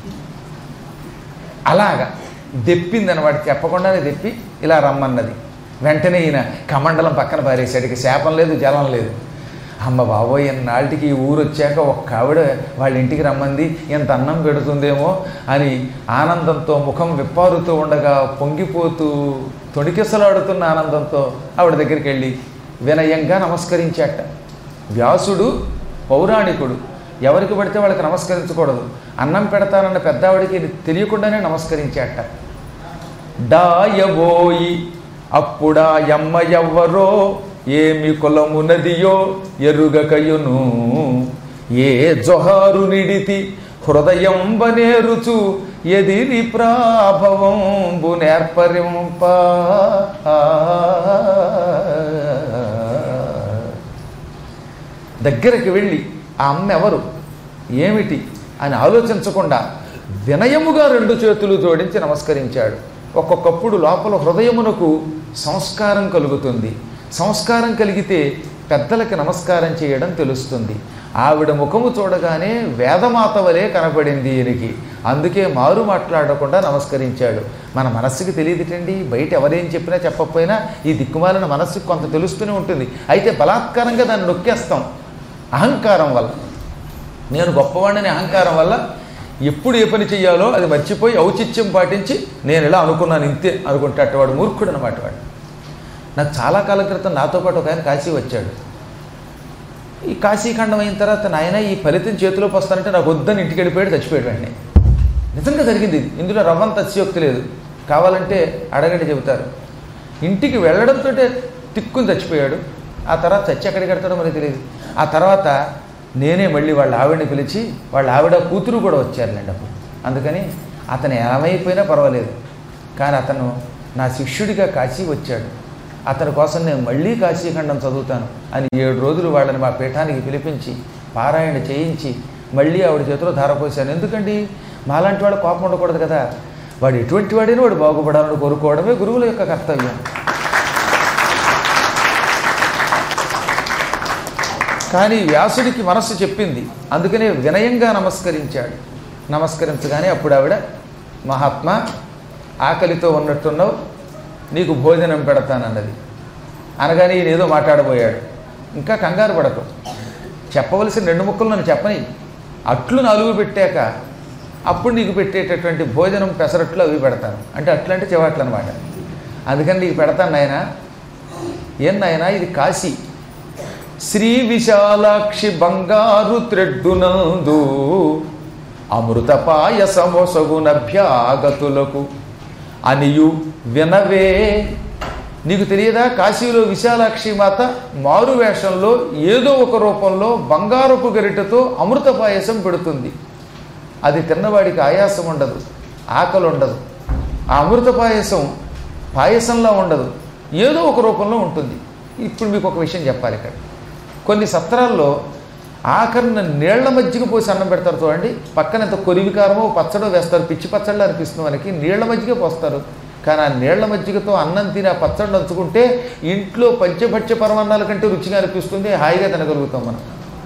అలాగా దెప్పింది అనమాట చెప్పకుండానే దెప్పి ఇలా రమ్మన్నది వెంటనే ఈయన కమండలం పక్కన పారేశాడు ఇక శాపం లేదు జలం లేదు అమ్మ బాబోయ్ ఎన్నాళ్ళకి ఈ ఊరు వచ్చాక ఒక్క ఆవిడ వాళ్ళ ఇంటికి రమ్మంది ఎంత అన్నం పెడుతుందేమో అని ఆనందంతో ముఖం విప్పారుతూ ఉండగా పొంగిపోతూ తొణికిసలాడుతున్న ఆనందంతో ఆవిడ దగ్గరికి వెళ్ళి వినయంగా నమస్కరించాట వ్యాసుడు పౌరాణికుడు ఎవరికి పడితే వాళ్ళకి నమస్కరించకూడదు అన్నం పెడతానన్న పెద్దావిడికి ఇది తెలియకుండానే నమస్కరించాట డాయబోయి అప్పుడా యమ్మ ఎవ్వరో ఏమి కులమునదియో ఎరుగకయును ఏ జొహారు నిడితి హృదయంబనేరుచు ఎదిరి ప్రాభవంబు నేర్పరింప దగ్గరికి వెళ్ళి ఆ అమ్మ ఎవరు ఏమిటి అని ఆలోచించకుండా వినయముగా రెండు చేతులు జోడించి నమస్కరించాడు ఒక్కొక్కప్పుడు లోపల హృదయమునకు సంస్కారం కలుగుతుంది సంస్కారం కలిగితే పెద్దలకి నమస్కారం చేయడం తెలుస్తుంది ఆవిడ ముఖము చూడగానే వేదమాత వలె కనపడింది ఈయనకి అందుకే మారు మాట్లాడకుండా నమస్కరించాడు మన మనస్సుకి తెలియదుటండి బయట ఎవరేం చెప్పినా చెప్పకపోయినా ఈ దిక్కుమాలిన మనస్సుకి కొంత తెలుస్తూనే ఉంటుంది అయితే బలాత్కారంగా దాన్ని నొక్కేస్తాం అహంకారం వల్ల నేను గొప్పవాడిని అహంకారం వల్ల ఎప్పుడు ఏ పని చెయ్యాలో అది మర్చిపోయి ఔచిత్యం పాటించి నేను ఇలా అనుకున్నాను ఇంతే అనుకుంటే అట్టవాడు మూర్ఖుడు అనమాట వాడు నాకు చాలా కాలం క్రితం నాతో పాటు ఒక ఆయన కాశీ వచ్చాడు ఈ కాశీఖండం అయిన తర్వాత నాయన ఈ ఫలితం చేతిలోకి వస్తానంటే నాకు వద్దని ఇంటికి వెళ్ళిపోయాడు చచ్చిపోయాడు వెంటనే నిజంగా జరిగింది ఇది ఇందులో రవ్వంత అతిశయోక్తి లేదు కావాలంటే అడగండి చెబుతారు ఇంటికి వెళ్ళడంతో తిక్కుని చచ్చిపోయాడు ఆ తర్వాత చచ్చి ఎక్కడికి వెళ్తాడో మనకి తెలియదు ఆ తర్వాత నేనే మళ్ళీ వాళ్ళ ఆవిడని పిలిచి వాళ్ళ ఆవిడ కూతురు కూడా వచ్చారులేండి అప్పుడు అందుకని అతను ఏమైపోయినా పర్వాలేదు కానీ అతను నా శిష్యుడిగా కాశీ వచ్చాడు అతని కోసం నేను మళ్ళీ కాశీఖండం చదువుతాను అని ఏడు రోజులు వాళ్ళని మా పీఠానికి పిలిపించి పారాయణ చేయించి మళ్ళీ ఆవిడ చేతిలో ధారపోసాను ఎందుకండి మాలాంటి వాడు కోపం ఉండకూడదు కదా వాడు ఎటువంటి వాడైనా వాడు బాగుపడాలని కోరుకోవడమే గురువుల యొక్క కర్తవ్యం కానీ వ్యాసుడికి మనస్సు చెప్పింది అందుకనే వినయంగా నమస్కరించాడు నమస్కరించగానే అప్పుడు ఆవిడ మహాత్మా ఆకలితో ఉన్నట్టున్నావు నీకు భోజనం పెడతానన్నది అనగానే ఈయన ఏదో మాట్లాడబోయాడు ఇంకా కంగారు పడకు చెప్పవలసిన రెండు ముక్కలు నన్ను చెప్పని అట్లు నాలుగు పెట్టాక అప్పుడు నీకు పెట్టేటటువంటి భోజనం పెసరట్లు అవి పెడతాను అంటే అట్లు అంటే చెవాట్లు అనమాట అందుకని నీకు పెడతాను నాయన ఏం నాయన ఇది కాశీ శ్రీ విశాలాక్షి బంగారు త్రెడ్డునందు అమృత పాయసమొసగునభ్యాగతులకు అనియు వినవే నీకు తెలియదా కాశీలో విశాలాక్షి మాత మారు వేషంలో ఏదో ఒక రూపంలో బంగారపు గరిటతో అమృత పాయసం పెడుతుంది అది తిన్నవాడికి ఆయాసం ఉండదు ఆకలి ఉండదు ఆ అమృత పాయసం పాయసంలా ఉండదు ఏదో ఒక రూపంలో ఉంటుంది ఇప్పుడు మీకు ఒక విషయం చెప్పాలి ఇక్కడ కొన్ని సత్రాల్లో ఆఖరిన నీళ్ల మజ్జిగ పోసి అన్నం పెడతారు చూడండి పక్కన ఎంత కొరివి కారమో పచ్చడో వేస్తారు పిచ్చి పచ్చళ్ళు అనిపిస్తుంది మనకి నీళ్ల మజ్జిగ పోస్తారు కానీ ఆ నీళ్ల మజ్జిగతో అన్నం తిని ఆ పచ్చళ్ళు నంచుకుంటే ఇంట్లో పంచభక్ష్య పరమాన్నాల కంటే రుచిగా అనిపిస్తుంది హాయిగా తినగలుగుతాం మనం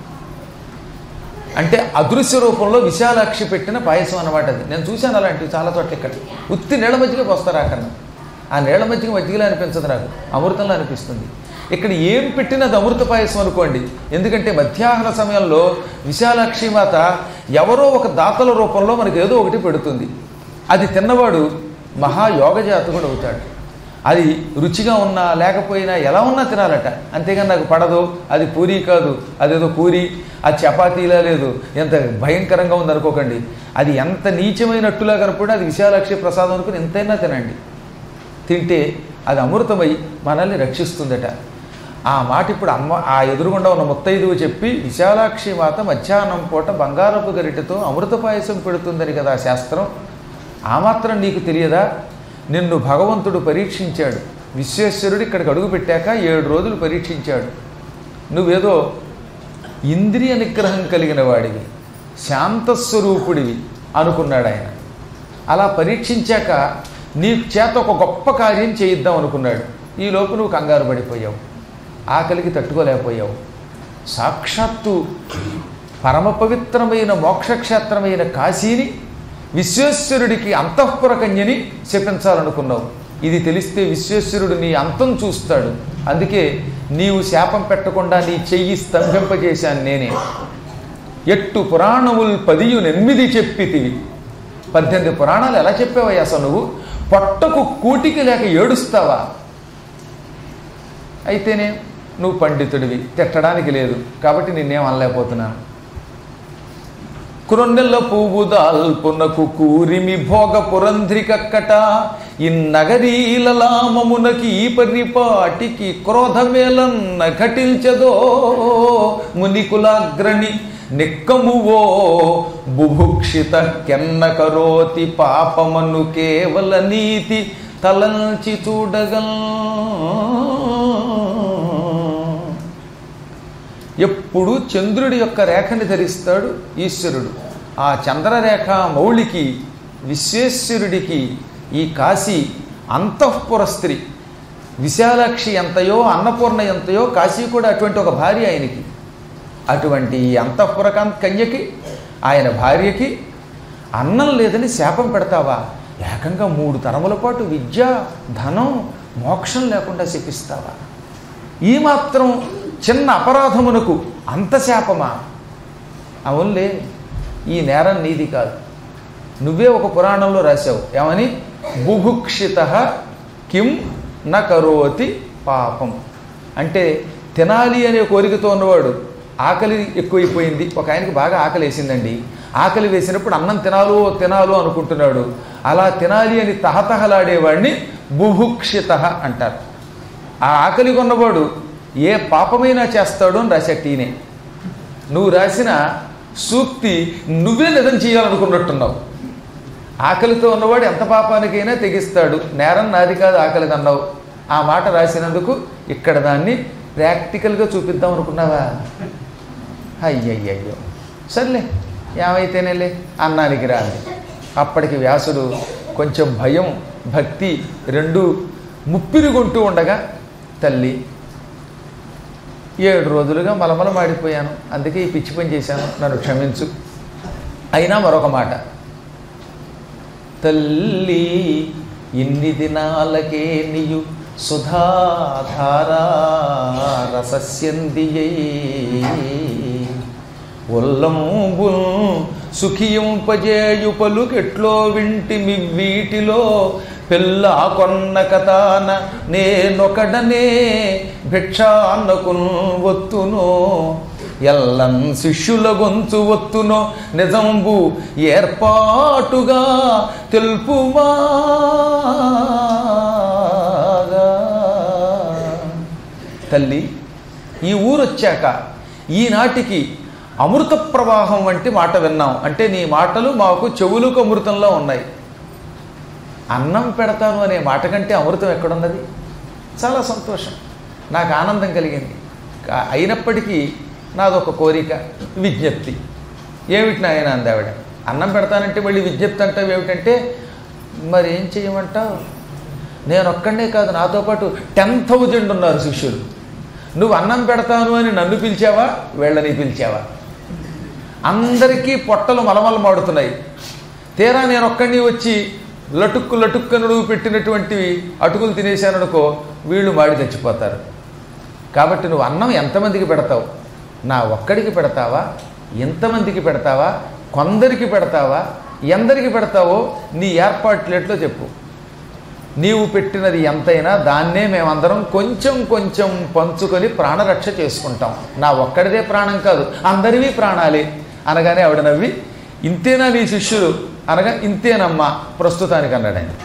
అంటే అదృశ్య రూపంలో విశాలాక్షి పెట్టిన పాయసం అనమాట అది నేను చూశాను అలాంటివి చాలా చోట్ల ఇక్కడ ఉత్తి నీళ్ల మజ్జిగ పోస్తారు ఆకన్నా ఆ నీళ్ల మజ్జిగ మజ్జిగలా అనిపించదు నాకు అమృతంలో అనిపిస్తుంది ఇక్కడ ఏం పెట్టినా అది అమృత పాయసం అనుకోండి ఎందుకంటే మధ్యాహ్న సమయంలో విశాలాక్షి మాత ఎవరో ఒక దాతల రూపంలో మనకి ఏదో ఒకటి పెడుతుంది అది తిన్నవాడు మహాయోగ జాతకుడు అవుతాడు అది రుచిగా ఉన్నా లేకపోయినా ఎలా ఉన్నా తినాలట అంతేగాని నాకు పడదు అది పూరీ కాదు అదేదో పూరి అది చపాతీలా లేదు ఎంత భయంకరంగా ఉంది అనుకోకండి అది ఎంత నీచమైనట్టులా కనపడి అది విశాలాక్షి ప్రసాదం అనుకుని ఎంతైనా తినండి తింటే అది అమృతమై మనల్ని రక్షిస్తుందట ఆ మాట ఇప్పుడు అమ్మ ఆ ఎదురుగుండా ఉన్న ముత్తైదువు చెప్పి విశాలాక్షి మాత మధ్యాహ్నం పూట బంగారపు గరిటెతో అమృత పాయసం పెడుతుందని కదా శాస్త్రం ఆ మాత్రం నీకు తెలియదా నిన్ను భగవంతుడు పరీక్షించాడు విశ్వేశ్వరుడు ఇక్కడికి అడుగు పెట్టాక ఏడు రోజులు పరీక్షించాడు నువ్వేదో ఇంద్రియ నిగ్రహం కలిగిన వాడివి శాంతస్వరూపుడివి అనుకున్నాడు ఆయన అలా పరీక్షించాక నీ చేత ఒక గొప్ప కార్యం చేయిద్దాం అనుకున్నాడు ఈలోపు నువ్వు కంగారు పడిపోయావు ఆకలికి తట్టుకోలేకపోయావు సాక్షాత్తు పరమ పవిత్రమైన మోక్షక్షేత్రమైన కాశీని విశ్వేశ్వరుడికి అంతఃపుర కన్యని శపించాలనుకున్నావు ఇది తెలిస్తే విశ్వేశ్వరుడు నీ అంతం చూస్తాడు అందుకే నీవు శాపం పెట్టకుండా నీ చెయ్యి స్తంభింపజేశాను నేనే ఎట్టు పురాణముల్ పదియు ఎనిమిది చెప్పితివి పద్దెనిమిది పురాణాలు ఎలా చెప్పావయ్యా అసలు నువ్వు పొట్టకు కూటికి లేక ఏడుస్తావా అయితేనే నువ్వు పండితుడివి తిట్టడానికి లేదు కాబట్టి నిన్నేం అనలేకపోతున్నాను క్రొన్నెల పువ్వు దాల్పునకు కూరిమి భోగ పురంధ్రికక్కట ఇన్నగరీలలామమునకి ఈ పరిపాటికి క్రోధమేలన్న ఘటించదో మునికులాగ్రణి నిక్కమువో బుభుక్షిత కెన్న కరోతి పాపమను కేవల నీతి తలంచి చూడగల్ ఎప్పుడు చంద్రుడి యొక్క రేఖని ధరిస్తాడు ఈశ్వరుడు ఆ చంద్రరేఖ మౌళికి విశ్వేశ్వరుడికి ఈ కాశీ అంతఃపుర స్త్రీ విశాలాక్షి ఎంతయో అన్నపూర్ణ ఎంతయో కాశీ కూడా అటువంటి ఒక భార్య ఆయనకి అటువంటి అంతఃపురకాంత కన్యకి ఆయన భార్యకి అన్నం లేదని శాపం పెడతావా ఏకంగా మూడు తరముల పాటు విద్య ధనం మోక్షం లేకుండా శపిస్తావా ఈ మాత్రం చిన్న అపరాధమునకు అంత శాపమా అవునులే ఈ నేరం నీది కాదు నువ్వే ఒక పురాణంలో రాశావు ఏమని బుభుక్షిత కిం న కరోతి పాపం అంటే తినాలి అనే కోరికతో ఉన్నవాడు ఆకలి ఎక్కువైపోయింది ఒక ఆయనకి బాగా ఆకలి వేసిందండి ఆకలి వేసినప్పుడు అన్నం తినాలో తినాలో అనుకుంటున్నాడు అలా తినాలి అని తహతహలాడేవాడిని బుభుక్షిత అంటారు ఆ ఆకలి కొన్నవాడు ఏ పాపమైనా చేస్తాడు అని రాసేటీనే నువ్వు రాసిన సూక్తి నువ్వే నిజం చేయాలనుకున్నట్టున్నావు ఆకలితో ఉన్నవాడు ఎంత పాపానికైనా తెగిస్తాడు నేరం నాది కాదు ఆకలి అన్నావు ఆ మాట రాసినందుకు ఇక్కడ దాన్ని ప్రాక్టికల్గా చూపిద్దాం అనుకున్నావా అయ్యయ్యయ్యో సర్లే ఏమైతేనేలే అన్నానికి రాలి అప్పటికి వ్యాసుడు కొంచెం భయం భక్తి రెండు ముప్పిరిగొంటూ ఉండగా తల్లి ఏడు రోజులుగా మలమల మాడిపోయాను అందుకే ఈ పిచ్చి పని చేశాను నన్ను క్షమించు అయినా మరొక మాట తల్లి ఇన్ని దినాలకే నీయు సుధాధారా రసస్యందియై ఉల్లంబుల్ సుఖింపజేయు పలుకెట్లో వింటి వీటిలో పిల్ల కొన్న కథాన నేనొకడనే భిక్షాన్నకున్ ఒత్తును ఎల్లన్ శిష్యుల గొంతు ఒత్తునో నిజంబు ఏర్పాటుగా తెలుపుమా తల్లి ఈ ఊరు వచ్చాక ఈనాటికి అమృత ప్రవాహం వంటి మాట విన్నాం అంటే నీ మాటలు మాకు చెవులకు అమృతంలో ఉన్నాయి అన్నం పెడతాను అనే మాట కంటే అమృతం ఎక్కడున్నది చాలా సంతోషం నాకు ఆనందం కలిగింది కా- అయినప్పటికీ నాదొక కోరిక విజ్ఞప్తి ఏమిటి నాయన అంది ఆవిడ అన్నం పెడతానంటే మళ్ళీ విజ్ఞప్తి అంటావు ఏమిటంటే మరి ఏం చేయమంటావు నేను ఒక్కడే కాదు నాతో పాటు టెన్ థౌజండ్ ఉన్నారు శిష్యులు నువ్వు అన్నం పెడతాను అని నన్ను పిలిచావా వీళ్ళని పిలిచావా అందరికీ పొట్టలు మలమల మాడుతున్నాయి తీరా నేను ఒక్కడిని వచ్చి లటుక్కు లటుక్కను నువ్వు పెట్టినటువంటివి అటుకులు తినేశాననుకో వీళ్ళు మాడి చచ్చిపోతారు కాబట్టి నువ్వు అన్నం ఎంతమందికి పెడతావు నా ఒక్కడికి పెడతావా ఎంతమందికి పెడతావా కొందరికి పెడతావా ఎందరికి పెడతావో నీ ఏర్పాట్లేట్లో చెప్పు నీవు పెట్టినది ఎంతైనా దాన్నే మేమందరం కొంచెం కొంచెం పంచుకొని ప్రాణరక్ష చేసుకుంటాం నా ఒక్కడిదే ప్రాణం కాదు అందరివి ప్రాణాలే అనగానే ఆవిడ నవ్వి ఇంతేనా నీ శిష్యులు అనగా ఇంతేనమ్మా ప్రస్తుతానికి అన్నాడు ఆయన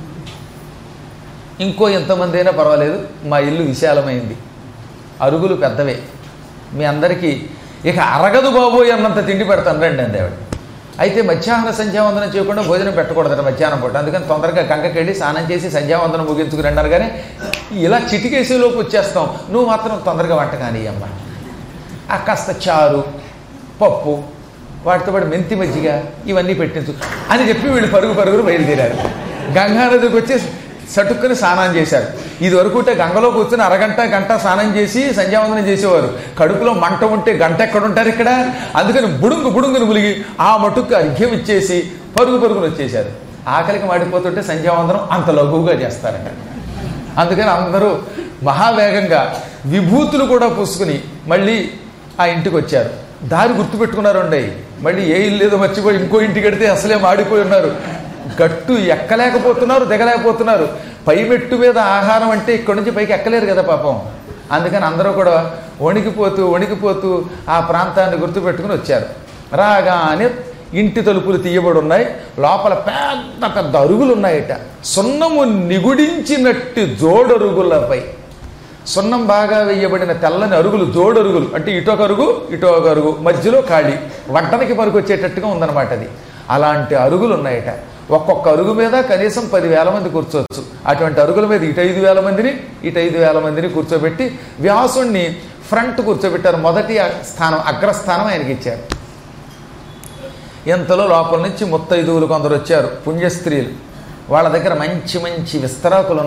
ఇంకో ఎంతమంది అయినా పర్వాలేదు మా ఇల్లు విశాలమైంది అరుగులు పెద్దవే మీ అందరికీ ఇక అరగదు బాబోయ్ అన్నంత తిండి పెడతాను రండి అంది ఆవిడ అయితే మధ్యాహ్న సంధ్యావందనం చేయకుండా భోజనం పెట్టకూడదట మధ్యాహ్నం పూట అందుకని తొందరగా గంగకెళ్ళి స్నానం చేసి సంధ్యావందనం ముగించుకుని అన్నారు కానీ ఇలా చిటికేసేలోపు వచ్చేస్తాం నువ్వు మాత్రం తొందరగా వంట కానీ అమ్మ ఆ కాస్త చారు పప్పు వాటితో పాటు మెంతి మజ్జిగ ఇవన్నీ పెట్టించు అని చెప్పి వీళ్ళు పరుగు పరుగురు బయలుదేరారు గంగానదికి వచ్చి సటుక్కుని స్నానం చేశారు ఇది వరకు ఉంటే గంగలో కూర్చొని అరగంట గంట స్నానం చేసి సంధ్యావందనం చేసేవారు కడుపులో మంట ఉంటే గంట ఎక్కడ ఉంటారు ఇక్కడ అందుకని బుడుంగు బుడుంగును ములిగి ఆ మటుకు అర్ఘ్యం ఇచ్చేసి పరుగు పరుగును వచ్చేశారు ఆకలికి మాడిపోతుంటే సంధ్యావందనం అంత లఘువుగా చేస్తారట అందుకని అందరూ మహావేగంగా విభూతులు కూడా పూసుకుని మళ్ళీ ఆ ఇంటికి వచ్చారు దారి గుర్తుపెట్టుకున్నారండి మళ్ళీ ఏ ఇల్లు ఏదో మర్చిపోయి ఇంకో ఇంటికి వెడితే అసలే మాడిపోయి ఉన్నారు గట్టు ఎక్కలేకపోతున్నారు దిగలేకపోతున్నారు పై మెట్టు మీద ఆహారం అంటే ఇక్కడి నుంచి పైకి ఎక్కలేరు కదా పాపం అందుకని అందరూ కూడా వణికిపోతూ వణికిపోతూ ఆ ప్రాంతాన్ని గుర్తుపెట్టుకుని వచ్చారు రాగానే ఇంటి తలుపులు తీయబడి ఉన్నాయి లోపల పెద్ద పెద్ద అరుగులు ఉన్నాయట సున్నము నిగుడించినట్టు జోడరుగులపై సున్నం బాగా వేయబడిన తెల్లని అరుగులు జోడరుగులు అంటే ఇటొక అరుగు ఇటొక అరుగు మధ్యలో ఖాళీ వంటనికి పనికొచ్చేటట్టుగా ఉందన్నమాట అది అలాంటి అరుగులు ఉన్నాయట ఒక్కొక్క అరుగు మీద కనీసం పదివేల మంది కూర్చోవచ్చు అటువంటి అరుగుల మీద ఇటు ఐదు వేల మందిని ఇటు ఐదు వేల మందిని కూర్చోబెట్టి వ్యాసుణ్ణి ఫ్రంట్ కూర్చోబెట్టారు మొదటి స్థానం అగ్రస్థానం ఆయనకి ఇచ్చారు ఇంతలో లోపల నుంచి ముత్తైదువులు కొందరు వచ్చారు పుణ్యస్త్రీలు వాళ్ళ దగ్గర మంచి మంచి విస్తరాకులు ఉన్నాయి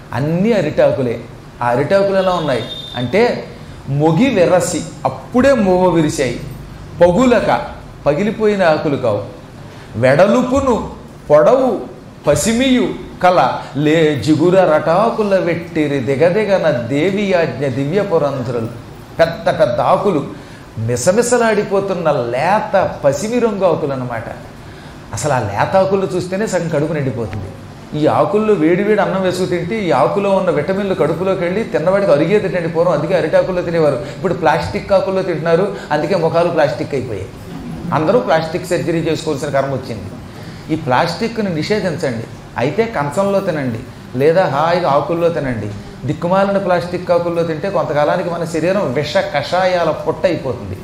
అన్ని అరిటాకులే ఆ అరిటాకులు ఎలా ఉన్నాయి అంటే మొగి వెర్రసి అప్పుడే మూవ విరిశాయి పగులక పగిలిపోయిన ఆకులు కావు వెడలుపును పొడవు పసిమియు కల లే జిగుర రటాకుల వెట్టిరి దిగదిగన దేవి ఆజ్ఞ దివ్య పురంధ్రులు పెద్ద పెద్ద ఆకులు మిసమిసలాడిపోతున్న లేత పసిమి రంగు ఆకులు అన్నమాట అసలు ఆ లేత ఆకులు చూస్తేనే సగం కడుపు నిండిపోతుంది ఈ ఆకుల్లో వేడి వేడి అన్నం వేసుకు తింటే ఈ ఆకులో ఉన్న విటమిన్లు కడుపులోకి వెళ్ళి తిన్నవాడికి అరిగే తినండి పూర్వం అందుకే అరిటాకుల్లో తినేవారు ఇప్పుడు ప్లాస్టిక్ ఆకుల్లో తింటున్నారు అందుకే ముఖాలు ప్లాస్టిక్ అయిపోయాయి అందరూ ప్లాస్టిక్ సర్జరీ చేసుకోవాల్సిన కర్మ వచ్చింది ఈ ప్లాస్టిక్ని నిషేధించండి అయితే కంచంలో తినండి లేదా హాయిగా ఆకుల్లో తినండి దిక్కుమాలిన ప్లాస్టిక్ ఆకుల్లో తింటే కొంతకాలానికి మన శరీరం విష కషాయాల పొట్ట అయిపోతుంది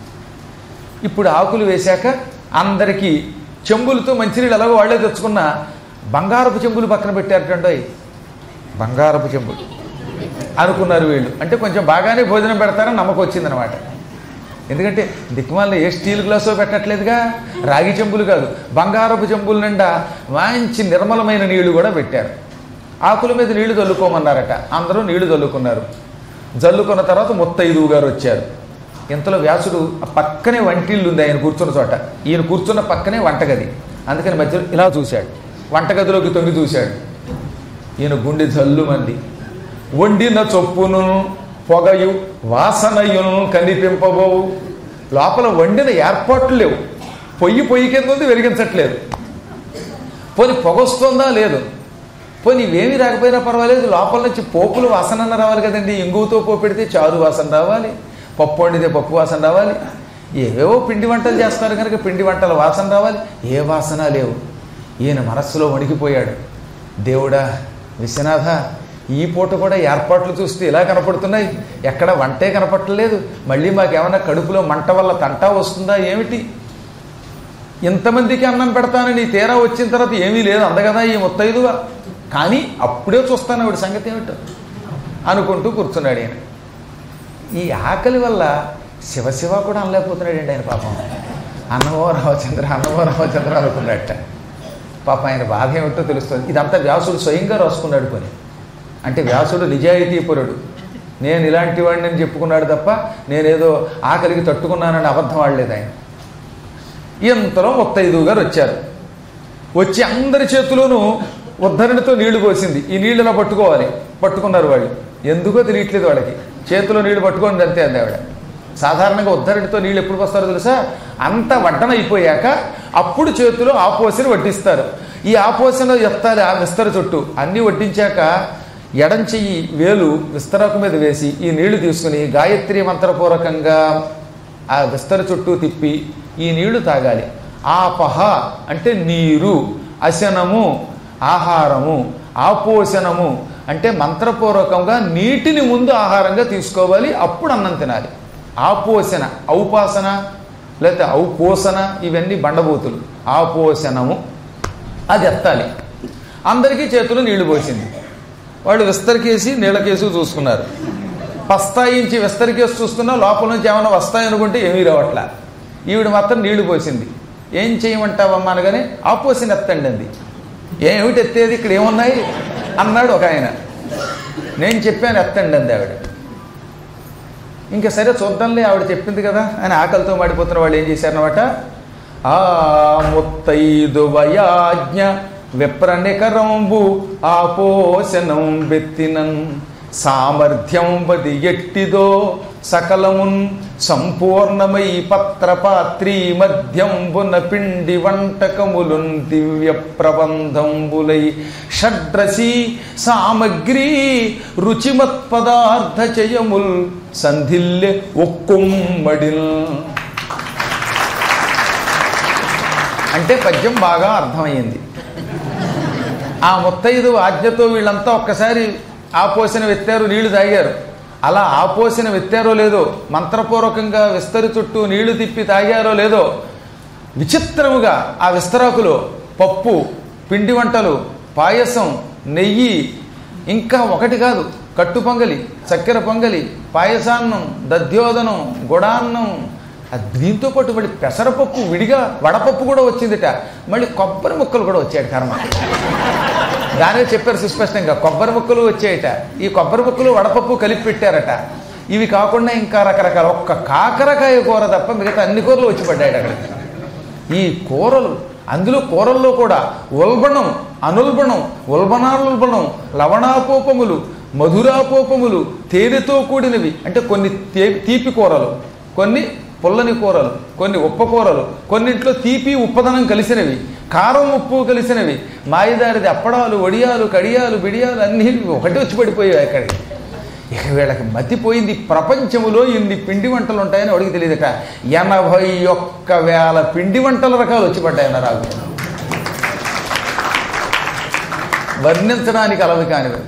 ఇప్పుడు ఆకులు వేశాక అందరికీ చెంబులతో మంచినీళ్ళు ఎలాగో వాళ్ళే తెచ్చుకున్న బంగారపు చెంబులు పక్కన పెట్టారటండోయ్ బంగారపు చెంబులు అనుకున్నారు వీళ్ళు అంటే కొంచెం బాగానే భోజనం పెడతారని నమ్మకం వచ్చిందనమాట ఎందుకంటే దిక్కుమాల ఏ స్టీల్ గ్లాసో పెట్టట్లేదుగా రాగి చెంబులు కాదు బంగారపు చెంబుల నిండా మంచి నిర్మలమైన నీళ్లు కూడా పెట్టారు ఆకుల మీద నీళ్లు చల్లుకోమన్నారట అందరూ నీళ్లు చల్లుకున్నారు జల్లుకున్న తర్వాత ముత్తైదువు గారు వచ్చారు ఇంతలో వ్యాసుడు ఆ పక్కనే వంటిల్లు ఉంది ఆయన కూర్చున్న చోట ఈయన కూర్చున్న పక్కనే వంటగది అందుకని మధ్యలో ఇలా చూశాడు వంటగదిలోకి తొంగి చూశాడు ఈయన గుండె జల్లు మంది వండిన చొప్పును పొగయు వాసనయును కనిపింపబోవు లోపల వండిన ఏర్పాట్లు లేవు పొయ్యి పొయ్యి కింద ఉంది వెలిగించట్లేదు పోని పొగొస్తుందా లేదు పోనీ ఇవేమీ రాకపోయినా పర్వాలేదు లోపల నుంచి పోపులు వాసన రావాలి కదండి ఇంగువతో పోపు పెడితే చారు వాసన రావాలి పప్పు వండితే పప్పు వాసన రావాలి ఏవేవో పిండి వంటలు చేస్తారు కనుక పిండి వంటల వాసన రావాలి ఏ వాసన లేవు ఈయన మనస్సులో వణికిపోయాడు దేవుడా విశ్వనాథ ఈ పూట కూడా ఏర్పాట్లు చూస్తే ఇలా కనపడుతున్నాయి ఎక్కడ వంటే కనపడలేదు మళ్ళీ మాకేమైనా కడుపులో మంట వల్ల తంటా వస్తుందా ఏమిటి ఇంతమందికి అన్నం పెడతానని తీరా వచ్చిన తర్వాత ఏమీ లేదు అందగదా ఈ ముత్తైదుగా కానీ అప్పుడే చూస్తాను ఆవిడ సంగతి ఏమిటో అనుకుంటూ కూర్చున్నాడు ఆయన ఈ ఆకలి వల్ల శివశివ కూడా అనలేకపోతున్నాడండి ఆయన పాపం అన్నమో రామచంద్ర అన్నమో రామచంద్ర అనుకున్నట్ట పాపం ఆయన బాధ ఏమిటో తెలుస్తుంది ఇదంతా వ్యాసుడు స్వయంగా రాసుకున్నాడు కొని అంటే వ్యాసుడు నిజాయితీపురుడు నేను ఇలాంటి వాడిని అని చెప్పుకున్నాడు తప్ప నేనేదో ఆకలికి తట్టుకున్నానని అబద్ధం ఆడలేదు ఆయన ఇంతలో ముత్తైదువు గారు వచ్చారు వచ్చి అందరి చేతిలోనూ ఉద్ధరణితో నీళ్లు పోసింది ఈ నీళ్ళు ఇలా పట్టుకోవాలి పట్టుకున్నారు వాళ్ళు ఎందుకో తెలియట్లేదు వాళ్ళకి చేతిలో నీళ్లు పట్టుకోండి అంతే అంది ఆవిడ సాధారణంగా ఉద్ధరణితో నీళ్ళు ఎప్పుడు వస్తారో తెలుసా అంత వడ్డన అయిపోయాక అప్పుడు చేతిలో ఆపోసిన వడ్డిస్తారు ఈ ఆపోసిన ఎత్తాలి ఆ విస్తర చుట్టూ అన్నీ వడ్డించాక ఎడం చెయ్యి వేలు విస్తరకు మీద వేసి ఈ నీళ్లు తీసుకుని గాయత్రి మంత్రపూర్వకంగా ఆ విస్తర చుట్టూ తిప్పి ఈ నీళ్లు తాగాలి ఆపహ అంటే నీరు అశనము ఆహారము ఆపోషణము అంటే మంత్రపూర్వకంగా నీటిని ముందు ఆహారంగా తీసుకోవాలి అప్పుడు అన్నం తినాలి ఆపోషణ ఔపాసన లేకపోతే ఔపోసన ఇవన్నీ బండబూతులు ఆపోషణము అది ఎత్తాలి అందరికీ చేతులు నీళ్లు పోసింది వాళ్ళు విస్తరికేసి నీళ్ళకేసి చూసుకున్నారు పస్తాయించి విస్తరికేసి చూస్తున్నా లోపల నుంచి ఏమైనా వస్తాయనుకుంటే ఏమీ రావట్లా ఈవిడ మాత్రం నీళ్లు పోసింది ఏం చేయమంటావమ్మా అనగానే ఆపోసిన ఎత్తండి అంది ఏమిటి ఎత్తేది ఇక్కడ ఏమున్నాయి అన్నాడు ఒక ఆయన నేను చెప్పాను ఎత్తండి అంది ఆవిడ ఇంకా సరే చూద్దాంలే ఆవిడ చెప్పింది కదా అని ఆకలితో మాడిపోతున్న వాళ్ళు ఏం చేశారనమాట ఆ ముత్తైదు వయాజ్ఞ విప్రనికరంబు ఆపోషణం బెత్తినన్ సామర్థ్యం బది ఎట్టిదో సకలమున్ సంపూర్ణమై పత్రపాత్రీ మధ్యంబున పిండి వంటకములున్ దివ్య ప్రబంధంబులై షడ్రసి సామగ్రి రుచిమత్ పదార్థ చయముల్ సంధిల్య ఒక్కుమ్మడిల్ అంటే పద్యం బాగా అర్థమయ్యింది ఆ ముత్తైదు ఆజ్ఞతో వీళ్ళంతా ఒక్కసారి ఆపోసిన వెత్తారు నీళ్లు తాగారు అలా ఆపోసిన వెత్తారో లేదో మంత్రపూర్వకంగా విస్తరి చుట్టూ నీళ్లు తిప్పి తాగారో లేదో విచిత్రముగా ఆ విస్తరాకులో పప్పు పిండి వంటలు పాయసం నెయ్యి ఇంకా ఒకటి కాదు కట్టు పొంగలి చక్కెర పొంగలి పాయసాన్నం దధ్యోదనం గుడాన్నం ఆ దీంతో పాటు మళ్ళీ పెసరపప్పు విడిగా వడపప్పు కూడా వచ్చిందిట మళ్ళీ కొబ్బరి ముక్కలు కూడా వచ్చాడు కర్మ దానిలో చెప్పారు సుస్పష్టంగా కొబ్బరి ముక్కలు వచ్చాయట ఈ కొబ్బరి ముక్కలు వడపప్పు కలిపి పెట్టారట ఇవి కాకుండా ఇంకా రకరకాల ఒక్క కాకరకాయ కూర తప్ప మిగతా అన్ని కూరలు వచ్చి పడ్డాయి అక్కడికి ఈ కూరలు అందులో కూరల్లో కూడా ఉల్బణం అనుల్బణం ఉల్బణానుల్బణం లవణాపోపములు మధురాపోపములు తేనెతో కూడినవి అంటే కొన్ని తే- తీపి కూరలు కొన్ని పుల్లని కూరలు కొన్ని ఉప్ప కూరలు కొన్నింట్లో తీపి ఉప్పదనం కలిసినవి కారం ఉప్పు కలిసినవి మాయిదారిది అప్పడాలు వడియాలు కడియాలు బిడియాలు అన్నీ ఒకటి వచ్చి పడిపోయాయి అక్కడికి ఇక వీళ్ళకి మతిపోయింది ప్రపంచములో ఇన్ని పిండి వంటలు ఉంటాయని అడిగి తెలియదట ఎనభై ఒక్క వేల పిండి వంటల రకాలు వచ్చి పడ్డాయన్న రాగు వర్ణించడానికి అలవి కానివి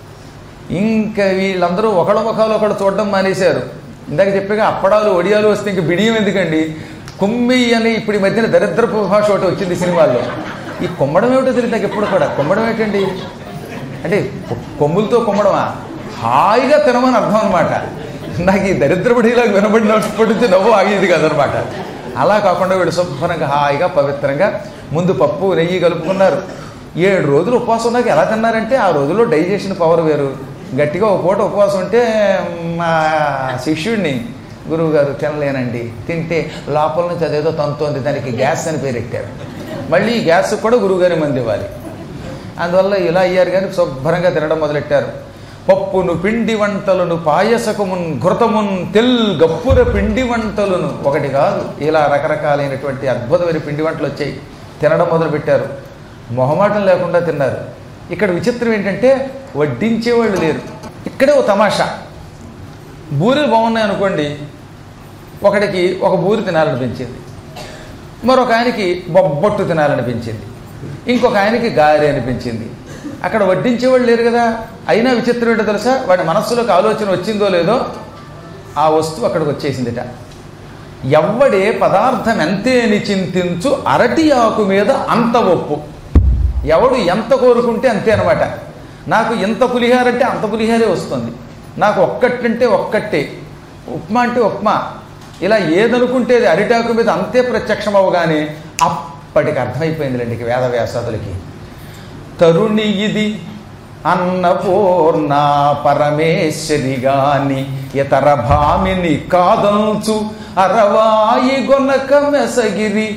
ఇంకా వీళ్ళందరూ ఒకళ్ళ ముఖాలు ఒకళ్ళు చూడడం మానేశారు ఇందాక చెప్పాక అప్పడాలు ఒడియాలు వస్తే ఇంక బిడియం ఎందుకండి కుమ్మి అని ఇప్పుడు ఈ మధ్యన దరిద్రపు భాష ఒకటి వచ్చింది సినిమాల్లో ఈ కొమ్మడం ఏమిటో తెలియదు నాకు ఎప్పుడు కూడా కొమ్మడం ఏంటండి అంటే కొ- కొమ్ములతో కొమ్మడమా హాయిగా తినమని అర్థం అనమాట నాకు ఈ దరిద్రపడిలాగా వినబడినప్పటి నుంచి నవ్వు ఆగేది కదనమాట అలా కాకుండా వీడు శుభ్రంగా హాయిగా పవిత్రంగా ముందు పప్పు నెయ్యి కలుపుకున్నారు ఏడు రోజులు ఉపవాసం నాకు ఎలా తిన్నారంటే ఆ రోజుల్లో డైజెషన్ పవర్ వేరు గట్టిగా ఒక పూట ఉపవాసం ఉంటే మా శిష్యుడిని గురువు గారు తినలేనండి తింటే లోపల నుంచి అదేదో తంతోంది దానికి గ్యాస్ అని పేరెట్టారు మళ్ళీ ఈ గ్యాస్ కూడా గురువుగారి మంది ఇవ్వాలి అందువల్ల ఇలా అయ్యారు కానీ శుభ్రంగా తినడం మొదలెట్టారు పప్పును పిండి వంటలను పాయసకమున్ ఘృతమున్ తెల్ గప్పుర పిండి వంటలను ఒకటి కాదు ఇలా రకరకాలైనటువంటి అద్భుతమైన పిండి వంటలు వచ్చాయి తినడం మొదలుపెట్టారు మొహమాటం లేకుండా తిన్నారు ఇక్కడ విచిత్రం ఏంటంటే వడ్డించేవాళ్ళు లేరు ఇక్కడే ఓ తమాషా బూరెలు బాగున్నాయి అనుకోండి ఒకడికి ఒక బూరి తినాలనిపించింది మరొక ఆయనకి బొబ్బొట్టు తినాలనిపించింది ఇంకొక ఆయనకి గారె అనిపించింది అక్కడ వడ్డించేవాళ్ళు లేరు కదా అయినా విచిత్రం ఏంటో తెలుసా వాడి మనస్సులోకి ఆలోచన వచ్చిందో లేదో ఆ వస్తువు అక్కడికి వచ్చేసిందిట ఎవ్వడే పదార్థం ఎంతేని చింతించు అరటి ఆకు మీద అంత ఒప్పు ఎవడు ఎంత కోరుకుంటే అంతే అనమాట నాకు ఎంత పులిహార అంటే అంత పులిహారే వస్తుంది నాకు ఒక్కటంటే ఒక్కటే ఉప్మా అంటే ఉప్మా ఇలా ఏదనుకుంటే అది అరిటాకు మీద అంతే ప్రత్యక్షం అవగానే అప్పటికి అర్థమైపోయిందిలేండి ఇక వేద వ్యాసాదులకి తరుణి ఇది అన్నపూర్ణ పరమేశ్వరి గాని ఇతర భామిని కాదంచు అరవాయి గొనక మెసగిరి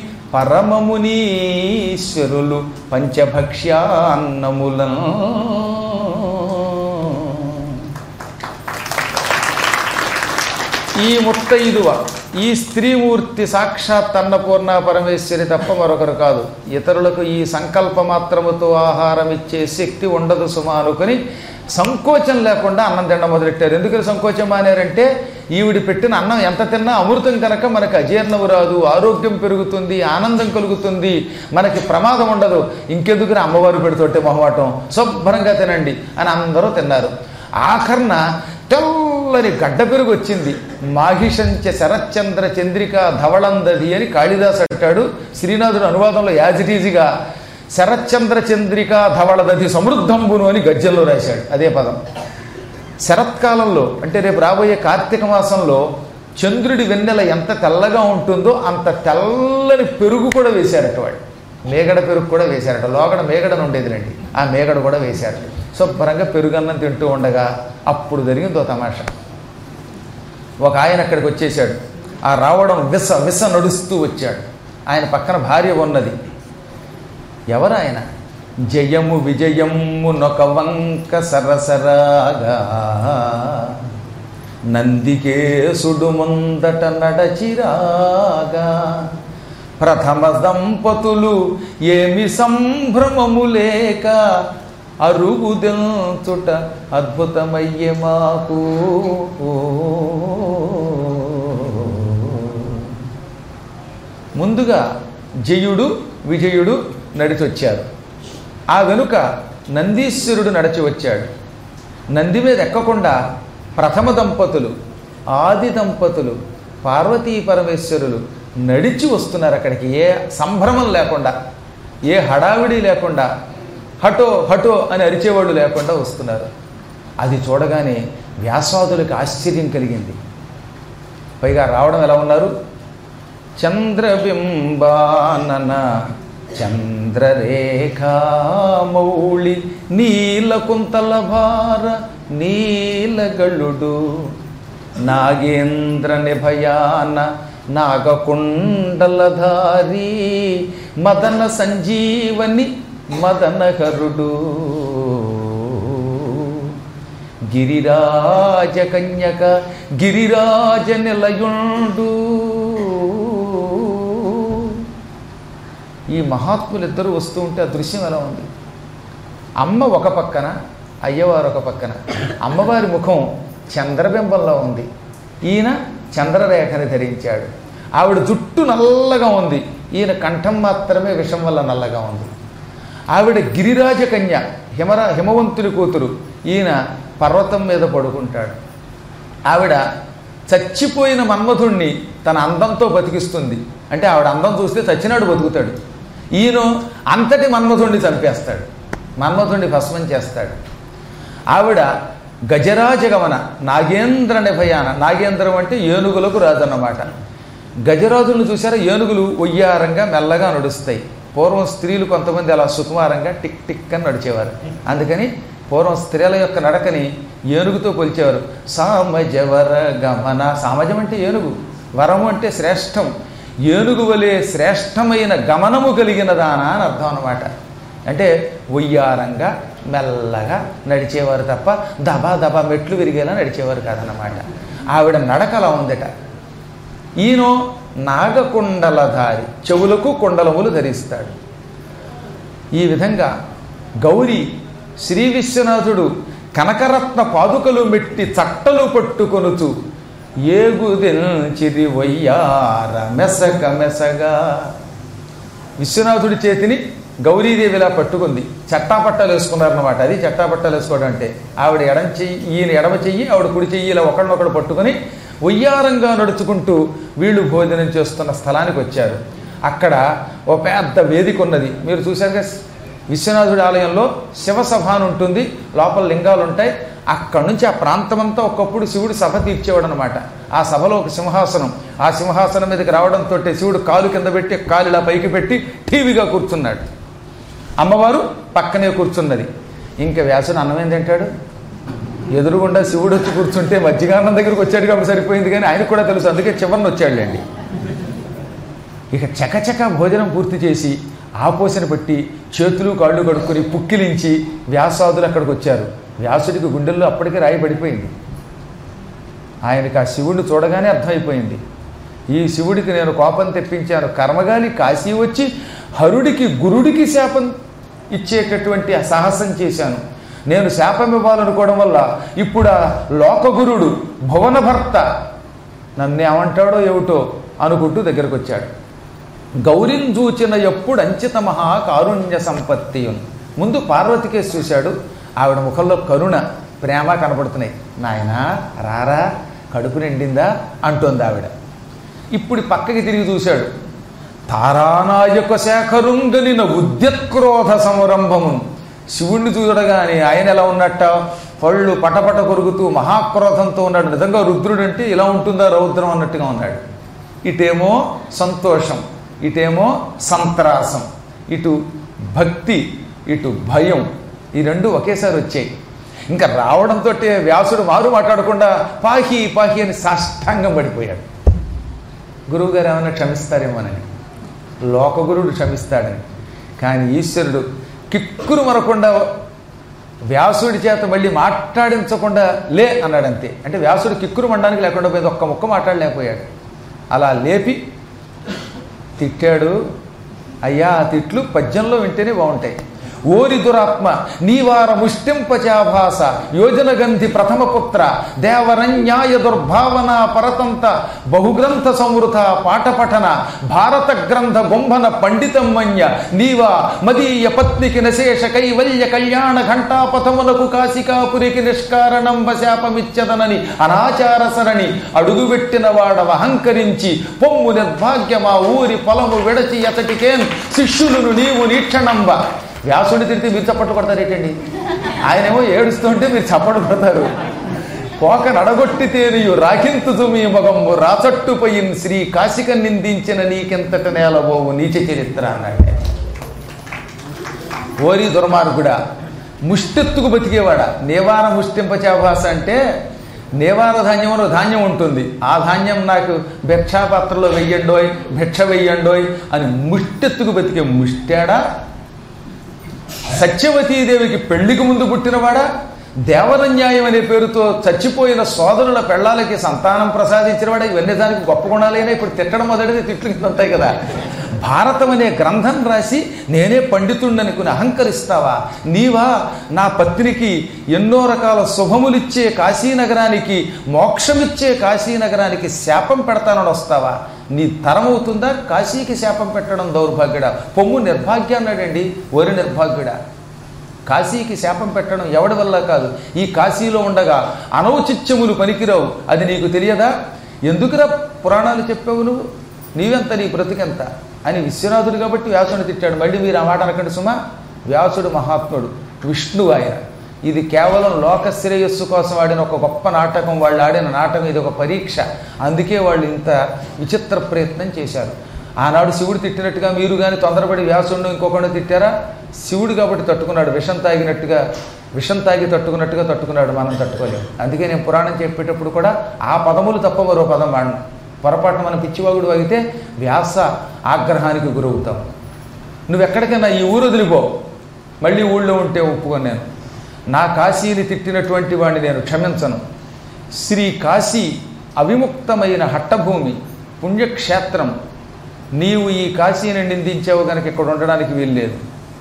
పరమమునీశ్వరులు పంచభక్ష్యాన్నములం ఈ ముత్తైదువ ఈ స్త్రీమూర్తి సాక్షాత్ అన్నపూర్ణ పరమేశ్వరి తప్ప మరొకరు కాదు ఇతరులకు ఈ సంకల్ప మాత్రముతో ఆహారం ఇచ్చే శక్తి ఉండదు సుమా అనుకుని సంకోచం లేకుండా అన్నం తినడం మొదలెట్టారు ఎందుకని సంకోచం మానేరంటే ఈవిడి పెట్టిన అన్నం ఎంత తిన్నా అమృతం కనుక మనకు అజీర్ణము రాదు ఆరోగ్యం పెరుగుతుంది ఆనందం కలుగుతుంది మనకి ప్రమాదం ఉండదు ఇంకెందుకుని అమ్మవారు పెడుతుంటే మొహమాటం శుభ్రంగా తినండి అని అందరూ తిన్నారు ఆఖరణ తెల్లని గడ్డ పెరుగు వచ్చింది మాహిషంచ శరశ్చంద్ర చంద్రిక ధవళందది అని కాళిదాస్ అంటాడు శ్రీనాథుడు అనువాదంలో యాజిటీజిగా శరశ్చంద్ర చంద్రిక ధవళదది సమృద్ధంబును అని గద్యంలో రాశాడు అదే పదం శరత్కాలంలో అంటే రేపు రాబోయే కార్తీక మాసంలో చంద్రుడి వెన్నెల ఎంత తెల్లగా ఉంటుందో అంత తెల్లని పెరుగు కూడా వేశారట వాడు మేగడ పెరుగు కూడా వేశారట లోగడ మేగడను ఉండేదిలేండి ఆ మేగడ కూడా వేశారట శుభ్రంగా పెరుగన్నం తింటూ ఉండగా అప్పుడు జరిగిందో తమాషా ఒక ఆయన అక్కడికి వచ్చేసాడు ఆ రావడం విస విస నడుస్తూ వచ్చాడు ఆయన పక్కన భార్య ఉన్నది ఎవరు ఆయన జయము విజయము నొక వంక సరసరాగా నందికేశుడు ముందట నడచిరాగా ప్రథమ దంపతులు ఏమి సంభ్రమము లేక అరుగుదెంచుట అద్భుతమయ్యే మాకు ముందుగా జయుడు విజయుడు నడిచి వచ్చారు ఆ వెనుక నందీశ్వరుడు నడిచి వచ్చాడు నంది మీద ఎక్కకుండా ప్రథమ దంపతులు ఆది దంపతులు పార్వతీ పరమేశ్వరులు నడిచి వస్తున్నారు అక్కడికి ఏ సంభ్రమం లేకుండా ఏ హడావిడి లేకుండా హటో హటో అని అరిచేవాళ్ళు లేకుండా వస్తున్నారు అది చూడగానే వ్యాసాదులకు ఆశ్చర్యం కలిగింది పైగా రావడం ఎలా ఉన్నారు చంద్రబింబానన చంద్రరేఖామౌళి నీలకుంతల భార నీలగళుడు నాగేంద్ర నిభయాన నాగకుండలధారి మదన సంజీవని మదనహరుడు గిరిరాజ కన్యక గిరిరాజ నిలయుండు ఈ మహాత్ములిద్దరూ వస్తూ ఉంటే ఆ దృశ్యం ఎలా ఉంది అమ్మ ఒక పక్కన అయ్యవారు ఒక పక్కన అమ్మవారి ముఖం చంద్రబింబంలో ఉంది ఈయన చంద్రరేఖని ధరించాడు ఆవిడ జుట్టు నల్లగా ఉంది ఈయన కంఠం మాత్రమే విషం వల్ల నల్లగా ఉంది ఆవిడ గిరిరాజ కన్య హిమర హిమవంతుని కూతురు ఈయన పర్వతం మీద పడుకుంటాడు ఆవిడ చచ్చిపోయిన మన్మధుణ్ణి తన అందంతో బతికిస్తుంది అంటే ఆవిడ అందం చూస్తే చచ్చినాడు బతుకుతాడు ఈయన అంతటి మన్మధుణ్ణి చంపేస్తాడు మన్మధుణ్ణి భస్మం చేస్తాడు ఆవిడ గజరాజగమన నాగేంద్ర నిభయాన నాగేంద్రం అంటే ఏనుగులకు రాజు అన్నమాట గజరాజులను చూసారా ఏనుగులు ఒయ్యారంగా మెల్లగా నడుస్తాయి పూర్వం స్త్రీలు కొంతమంది అలా సుకుమారంగా టిక్ టిక్ అని నడిచేవారు అందుకని పూర్వం స్త్రీల యొక్క నడకని ఏనుగుతో కొలిచేవారు సామజవర గమన సామజం అంటే ఏనుగు వరము అంటే శ్రేష్టం ఏనుగు వలె శ్రేష్టమైన గమనము కలిగిన దానా అని అర్థం అన్నమాట అంటే ఒయ్యారంగా మెల్లగా నడిచేవారు తప్ప దబా దబా మెట్లు విరిగేలా నడిచేవారు కాదన్నమాట ఆవిడ నడకలా ఉందట ఈయన నాగకుండలధారి చెవులకు కుండలములు ధరిస్తాడు ఈ విధంగా గౌరి శ్రీ విశ్వనాథుడు కనకరత్న పాదుకలు మెట్టి చట్టలు పట్టుకొనుచు ఏగుదిల్చిరి వయ్యార మెసగ మెసగా విశ్వనాథుడి చేతిని గౌరీదేవిలా పట్టుకుంది చట్టాపట్టాలు వేసుకున్నారన్నమాట అది చట్టాపట్టాలు వేసుకోవడం అంటే ఆవిడ ఎడం చెయ్యి ఈయన ఎడమ చెయ్యి ఆవిడ కుడి చెయ్యి ఇలా ఒకడినొకడు పట్టుకొని ఉయ్యారంగా నడుచుకుంటూ వీళ్ళు భోజనం చేస్తున్న స్థలానికి వచ్చారు అక్కడ ఓ పెద్ద వేదిక ఉన్నది మీరు చూశారుగా విశ్వనాథుడి ఆలయంలో శివసభ అని ఉంటుంది లోపల లింగాలు ఉంటాయి అక్కడ నుంచి ఆ ప్రాంతమంతా ఒకప్పుడు శివుడు సభ తీర్చేవాడు అనమాట ఆ సభలో ఒక సింహాసనం ఆ సింహాసనం మీదకి రావడంతో శివుడు కాలు కింద పెట్టి కాలు ఇలా పైకి పెట్టి టీవీగా కూర్చున్నాడు అమ్మవారు పక్కనే కూర్చున్నది ఇంకా వ్యాసుడు అన్నం ఏం తింటాడు ఎదురుగుండా శివుడు వచ్చి కూర్చుంటే మధ్యగానం దగ్గరికి వచ్చాడు కాబట్టి సరిపోయింది కానీ ఆయనకు కూడా తెలుసు అందుకే చివరిని వచ్చాడులేండి ఇక చకచక భోజనం పూర్తి చేసి ఆపోసన పెట్టి చేతులు కాళ్ళు కడుక్కొని పుక్కిలించి వ్యాసాదులు అక్కడికి వచ్చారు వ్యాసుడికి గుండెల్లో అప్పటికే రాయి పడిపోయింది ఆయనకి ఆ శివుడిని చూడగానే అర్థమైపోయింది ఈ శివుడికి నేను కోపం తెప్పించాను కర్మగాలి కాశీ వచ్చి హరుడికి గురుడికి శాపం ఇచ్చేటటువంటి ఆ సాహసం చేశాను నేను శాపం ఇవ్వాలనుకోవడం వల్ల ఇప్పుడు ఆ లోకగురుడు భువన భర్త నన్ను ఏమంటాడో ఏమిటో అనుకుంటూ దగ్గరకు వచ్చాడు గౌరిని చూచిన ఎప్పుడు అంచిత మహా కారుణ్య సంపత్తి ముందు పార్వతికేసి చూశాడు ఆవిడ ముఖంలో కరుణ ప్రేమ కనపడుతున్నాయి నాయనా రారా కడుపు నిండిందా అంటోంది ఆవిడ ఇప్పుడు పక్కకి తిరిగి చూశాడు తారానాయక శేఖరుంగనిన ఉద్యక్రోధ సంరంభము శివుణ్ణి చూడగానే ఆయన ఎలా ఉన్నట్ట పళ్ళు పటపట కొరుకుతూ మహాక్రోధంతో ఉన్నాడు నిజంగా రుద్రుడు అంటే ఇలా ఉంటుందా రౌద్రం అన్నట్టుగా ఉన్నాడు ఇటేమో సంతోషం ఇటేమో సంత్రాసం ఇటు భక్తి ఇటు భయం ఈ రెండు ఒకేసారి వచ్చాయి ఇంకా రావడంతో వ్యాసుడు మారు మాట్లాడకుండా పాహి పాహి అని సాష్టాంగం పడిపోయాడు గురువుగారు ఏమైనా క్షమిస్తారేమోనని లోకగురుడు క్షమిస్తాడని కానీ ఈశ్వరుడు కిక్కురు మరకుండా వ్యాసుడి చేత మళ్ళీ మాట్లాడించకుండా లే అన్నాడు అంతే అంటే వ్యాసుడు కిక్కురు మండడానికి లేకుండా పోయింది ఒక్క ముక్క మాట్లాడలేకపోయాడు అలా లేపి తిట్టాడు అయ్యా ఆ తిట్లు పద్యంలో వింటేనే బాగుంటాయి ఓరి దురాత్మ నీవార ముష్టింపచాభాస యోజన గంధి ప్రథమ పుత్ర దేవరన్యాయ దుర్భావన పరతంత బహుగ్రంథ సంవృత పాఠపఠన భారత గ్రంథ గుంభన పండితం మన్య నీవా మదీయ పత్నికి నశేష కైవల్య కళ్యాణ ఘంటాపథమునకు కాశికాపురికి నిష్కారణం శాపమిచ్చదనని అనాచార సరణి అడుగుబెట్టిన వాడవ అహంకరించి పొమ్ము నిర్భాగ్యమా ఊరి పొలము విడచి అతటికేన్ శిష్యులను నీవు నీక్షణంబ వ్యాసుని తిరిగి మీరు చప్పట్లు కొడతారేటండి ఆయనేమో ఏడుస్తుంటే మీరు చప్పట్లు కొడతారు కోక నడగొట్టితేనియు రాకింతుజు మీ మగమ్ము రాచట్టుపోయిన్ శ్రీ కాశిక నిందించిన నీకెంతట నేలబోవు నీచ చరిత్ర అన్నాడు ఓరి దుర్మార్గుడా ముష్టెత్తుకు బతికేవాడా నేవార ముష్టింపచాభాస అంటే నేవార ధాన్యం అని ఒక ధాన్యం ఉంటుంది ఆ ధాన్యం నాకు భిక్షాపాత్రలో వెయ్యండోయ్ భిక్ష వెయ్యండోయ్ అని ముష్టెత్తుకు బతికే ముష్టాడా సత్యవతీదేవికి పెళ్లికి ముందు పుట్టినవాడా దేవరన్యాయం అనే పేరుతో చచ్చిపోయిన సోదరుల పెళ్ళాలకి సంతానం ప్రసాదించినవాడా ఇవన్నీ దానికి గొప్ప గుణాలైనా ఇప్పుడు తిట్టడం మొదటిది తిట్లు కింద ఉంటాయి కదా భారతం అనే గ్రంథం రాసి నేనే పండితుణ్ణనుకుని అహంకరిస్తావా నీవా నా పత్నికి ఎన్నో రకాల శుభములిచ్చే కాశీనగరానికి మోక్షమిచ్చే కాశీనగరానికి శాపం పెడతానని వస్తావా నీ తరమవుతుందా కాశీకి శాపం పెట్టడం దౌర్భాగ్యుడా పొమ్ము నిర్భాగ్య అన్నాడండి ఓరి నిర్భాగ్యుడా కాశీకి శాపం పెట్టడం ఎవడి వల్ల కాదు ఈ కాశీలో ఉండగా అనౌచిత్యములు పనికిరావు అది నీకు తెలియదా ఎందుకురా పురాణాలు చెప్పావు నువ్వు నీవెంత నీ బ్రతికెంత అని విశ్వనాథుడు కాబట్టి వ్యాసుని తిట్టాడు మళ్ళీ మీరు ఆ మాట అనకండి సుమా వ్యాసుడు మహాత్ముడు విష్ణువు ఆయన ఇది కేవలం లోక శ్రేయస్సు కోసం ఆడిన ఒక గొప్ప నాటకం వాళ్ళు ఆడిన నాటకం ఇది ఒక పరీక్ష అందుకే వాళ్ళు ఇంత విచిత్ర ప్రయత్నం చేశారు ఆనాడు శివుడు తిట్టినట్టుగా మీరు కానీ తొందరపడి వ్యాసుడిని ఇంకొకడు తిట్టారా శివుడు కాబట్టి తట్టుకున్నాడు విషం తాగినట్టుగా విషం తాగి తట్టుకున్నట్టుగా తట్టుకున్నాడు మనం తట్టుకోలేము అందుకే నేను పురాణం చెప్పేటప్పుడు కూడా ఆ పదములు తప్ప మరో పదం వాడిన పొరపాటున మన పిచ్చివాగుడు వాగితే వ్యాస ఆగ్రహానికి గురవుతాం నువ్వు ఎక్కడికైనా ఈ ఊరు వదిలిపో మళ్ళీ ఊళ్ళో ఉంటే ఒప్పుకొని నేను నా కాశీని తిట్టినటువంటి వాడిని నేను క్షమించను శ్రీ కాశీ అవిముక్తమైన హట్టభూమి పుణ్యక్షేత్రం నీవు ఈ కాశీని నిందించావు కనుక ఇక్కడ ఉండడానికి వీల్లేదు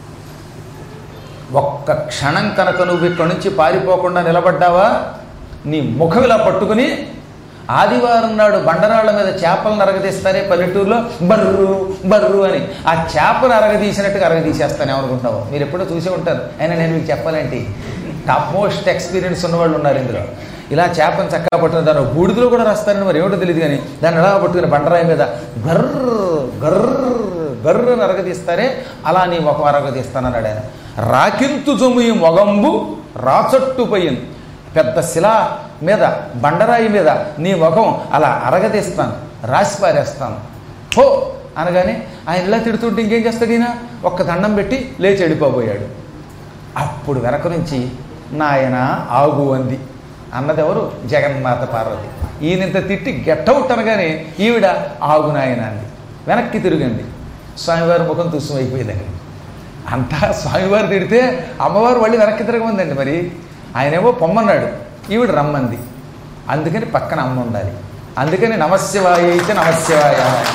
ఒక్క క్షణం కనుక నువ్వు ఇక్కడి నుంచి పారిపోకుండా నిలబడ్డావా నీ ముఖం ఇలా పట్టుకుని ఆదివారం నాడు బండరాళ్ళ మీద చేపలను అరగదీస్తారే పల్లెటూరులో బర్రు బర్రు అని ఆ చేపను అరగదీసినట్టుగా అరగదీసేస్తాను ఏమనుకుంటావు మీరు ఎప్పుడో చూసే ఉంటారు అయినా నేను మీకు చెప్పాలంటే టాప్ మోస్ట్ ఎక్స్పీరియన్స్ ఉన్నవాళ్ళు ఉన్నారు ఇందులో ఇలా చేపను చక్కగా పట్టుకుని దాన్ని బూడిదలో కూడా రాస్తారని మరి ఏమిటో తెలియదు కానీ దాన్ని ఎలా పట్టుకుని బండరాయి మీద గర్ర గర్ర గర్ర అని అరగదీస్తారే అలా నీ ముఖం అరగదీస్తానన్నాడు ఆయన రాకింతు జొము ఈ మొగంబు రాచట్టుపోయింది పెద్ద శిల మీద బండరాయి మీద నీ ముఖం అలా అరగదీస్తాను రాసి పారేస్తాను హో అనగానే ఆయన ఇలా తిడుతుంటే ఇంకేం చేస్తాడు ఈయన ఒక్క దండం పెట్టి లేచి వెళ్ళిపోబోయాడు అప్పుడు వెనక నుంచి నాయన ఆగు అంది అన్నది ఎవరు జగన్మాత పార్వతి ఈయనంత తిట్టి గెట్టవుట్ అనగానే ఈవిడ ఆగు నాయన అంది వెనక్కి తిరిగింది స్వామివారి ముఖం తుస్సుమైపోయిందని అంతా స్వామివారు తిడితే అమ్మవారు మళ్ళీ వెనక్కి తిరగమందండి మరి ఆయనేమో పొమ్మన్నాడు ఈవిడ రమ్మంది అందుకని పక్కన అమ్మ ఉండాలి అందుకని నమస్యవాయ అయితే నమస్యవాయ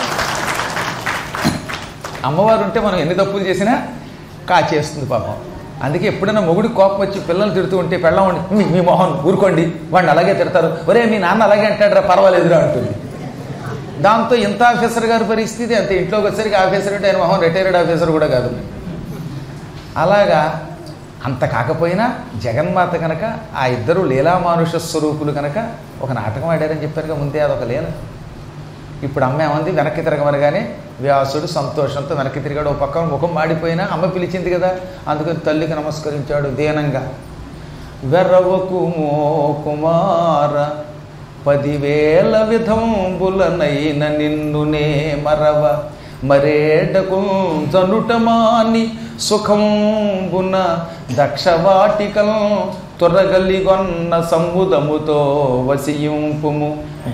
అమ్మవారు ఉంటే మనం ఎన్ని తప్పులు చేసినా కాచేస్తుంది పాపం అందుకే ఎప్పుడైనా మొగుడి కోపం వచ్చి పిల్లలు తిడుతూ ఉంటే పెళ్ళం ఉండి "మీ- మీ మోహన్ ఊరుకోండి వాడిని అలాగే తిడతారు ఒరే మీ నాన్న అలాగే అంటాడురా పర్వాలేదురా అంటుంది దాంతో ఇంత ఆఫీసర్ గారి పరిస్థితి అంతే ఇంట్లోకి వచ్చేసరికి ఆఫీసర్ అంటే ఆయన మొహం రిటైర్డ్ ఆఫీసర్ కూడా కాదు అలాగా అంత కాకపోయినా జగన్మాత కనుక ఆ ఇద్దరు లీలామానుష స్వరూపులు కనుక ఒక నాటకం ఆడారని చెప్పారుగా ముందే అదొక లీల ఇప్పుడు అమ్మ ఏమంది వెనక్కి తిరగమనగానే వ్యాసుడు సంతోషంతో వెనక్కి తిరిగాడు ఒక పక్కన ముఖం మాడిపోయినా అమ్మ పిలిచింది కదా అందుకని తల్లికి నమస్కరించాడు దీనంగా వెర్రవకు మో కుమార పదివేల విధంబులనైన నిన్నునే మరవ మరేడకు జనుటమాని సుఖంబున దక్షవాటికం త్వరగలిగొన్న సముదముతో వసియింపుము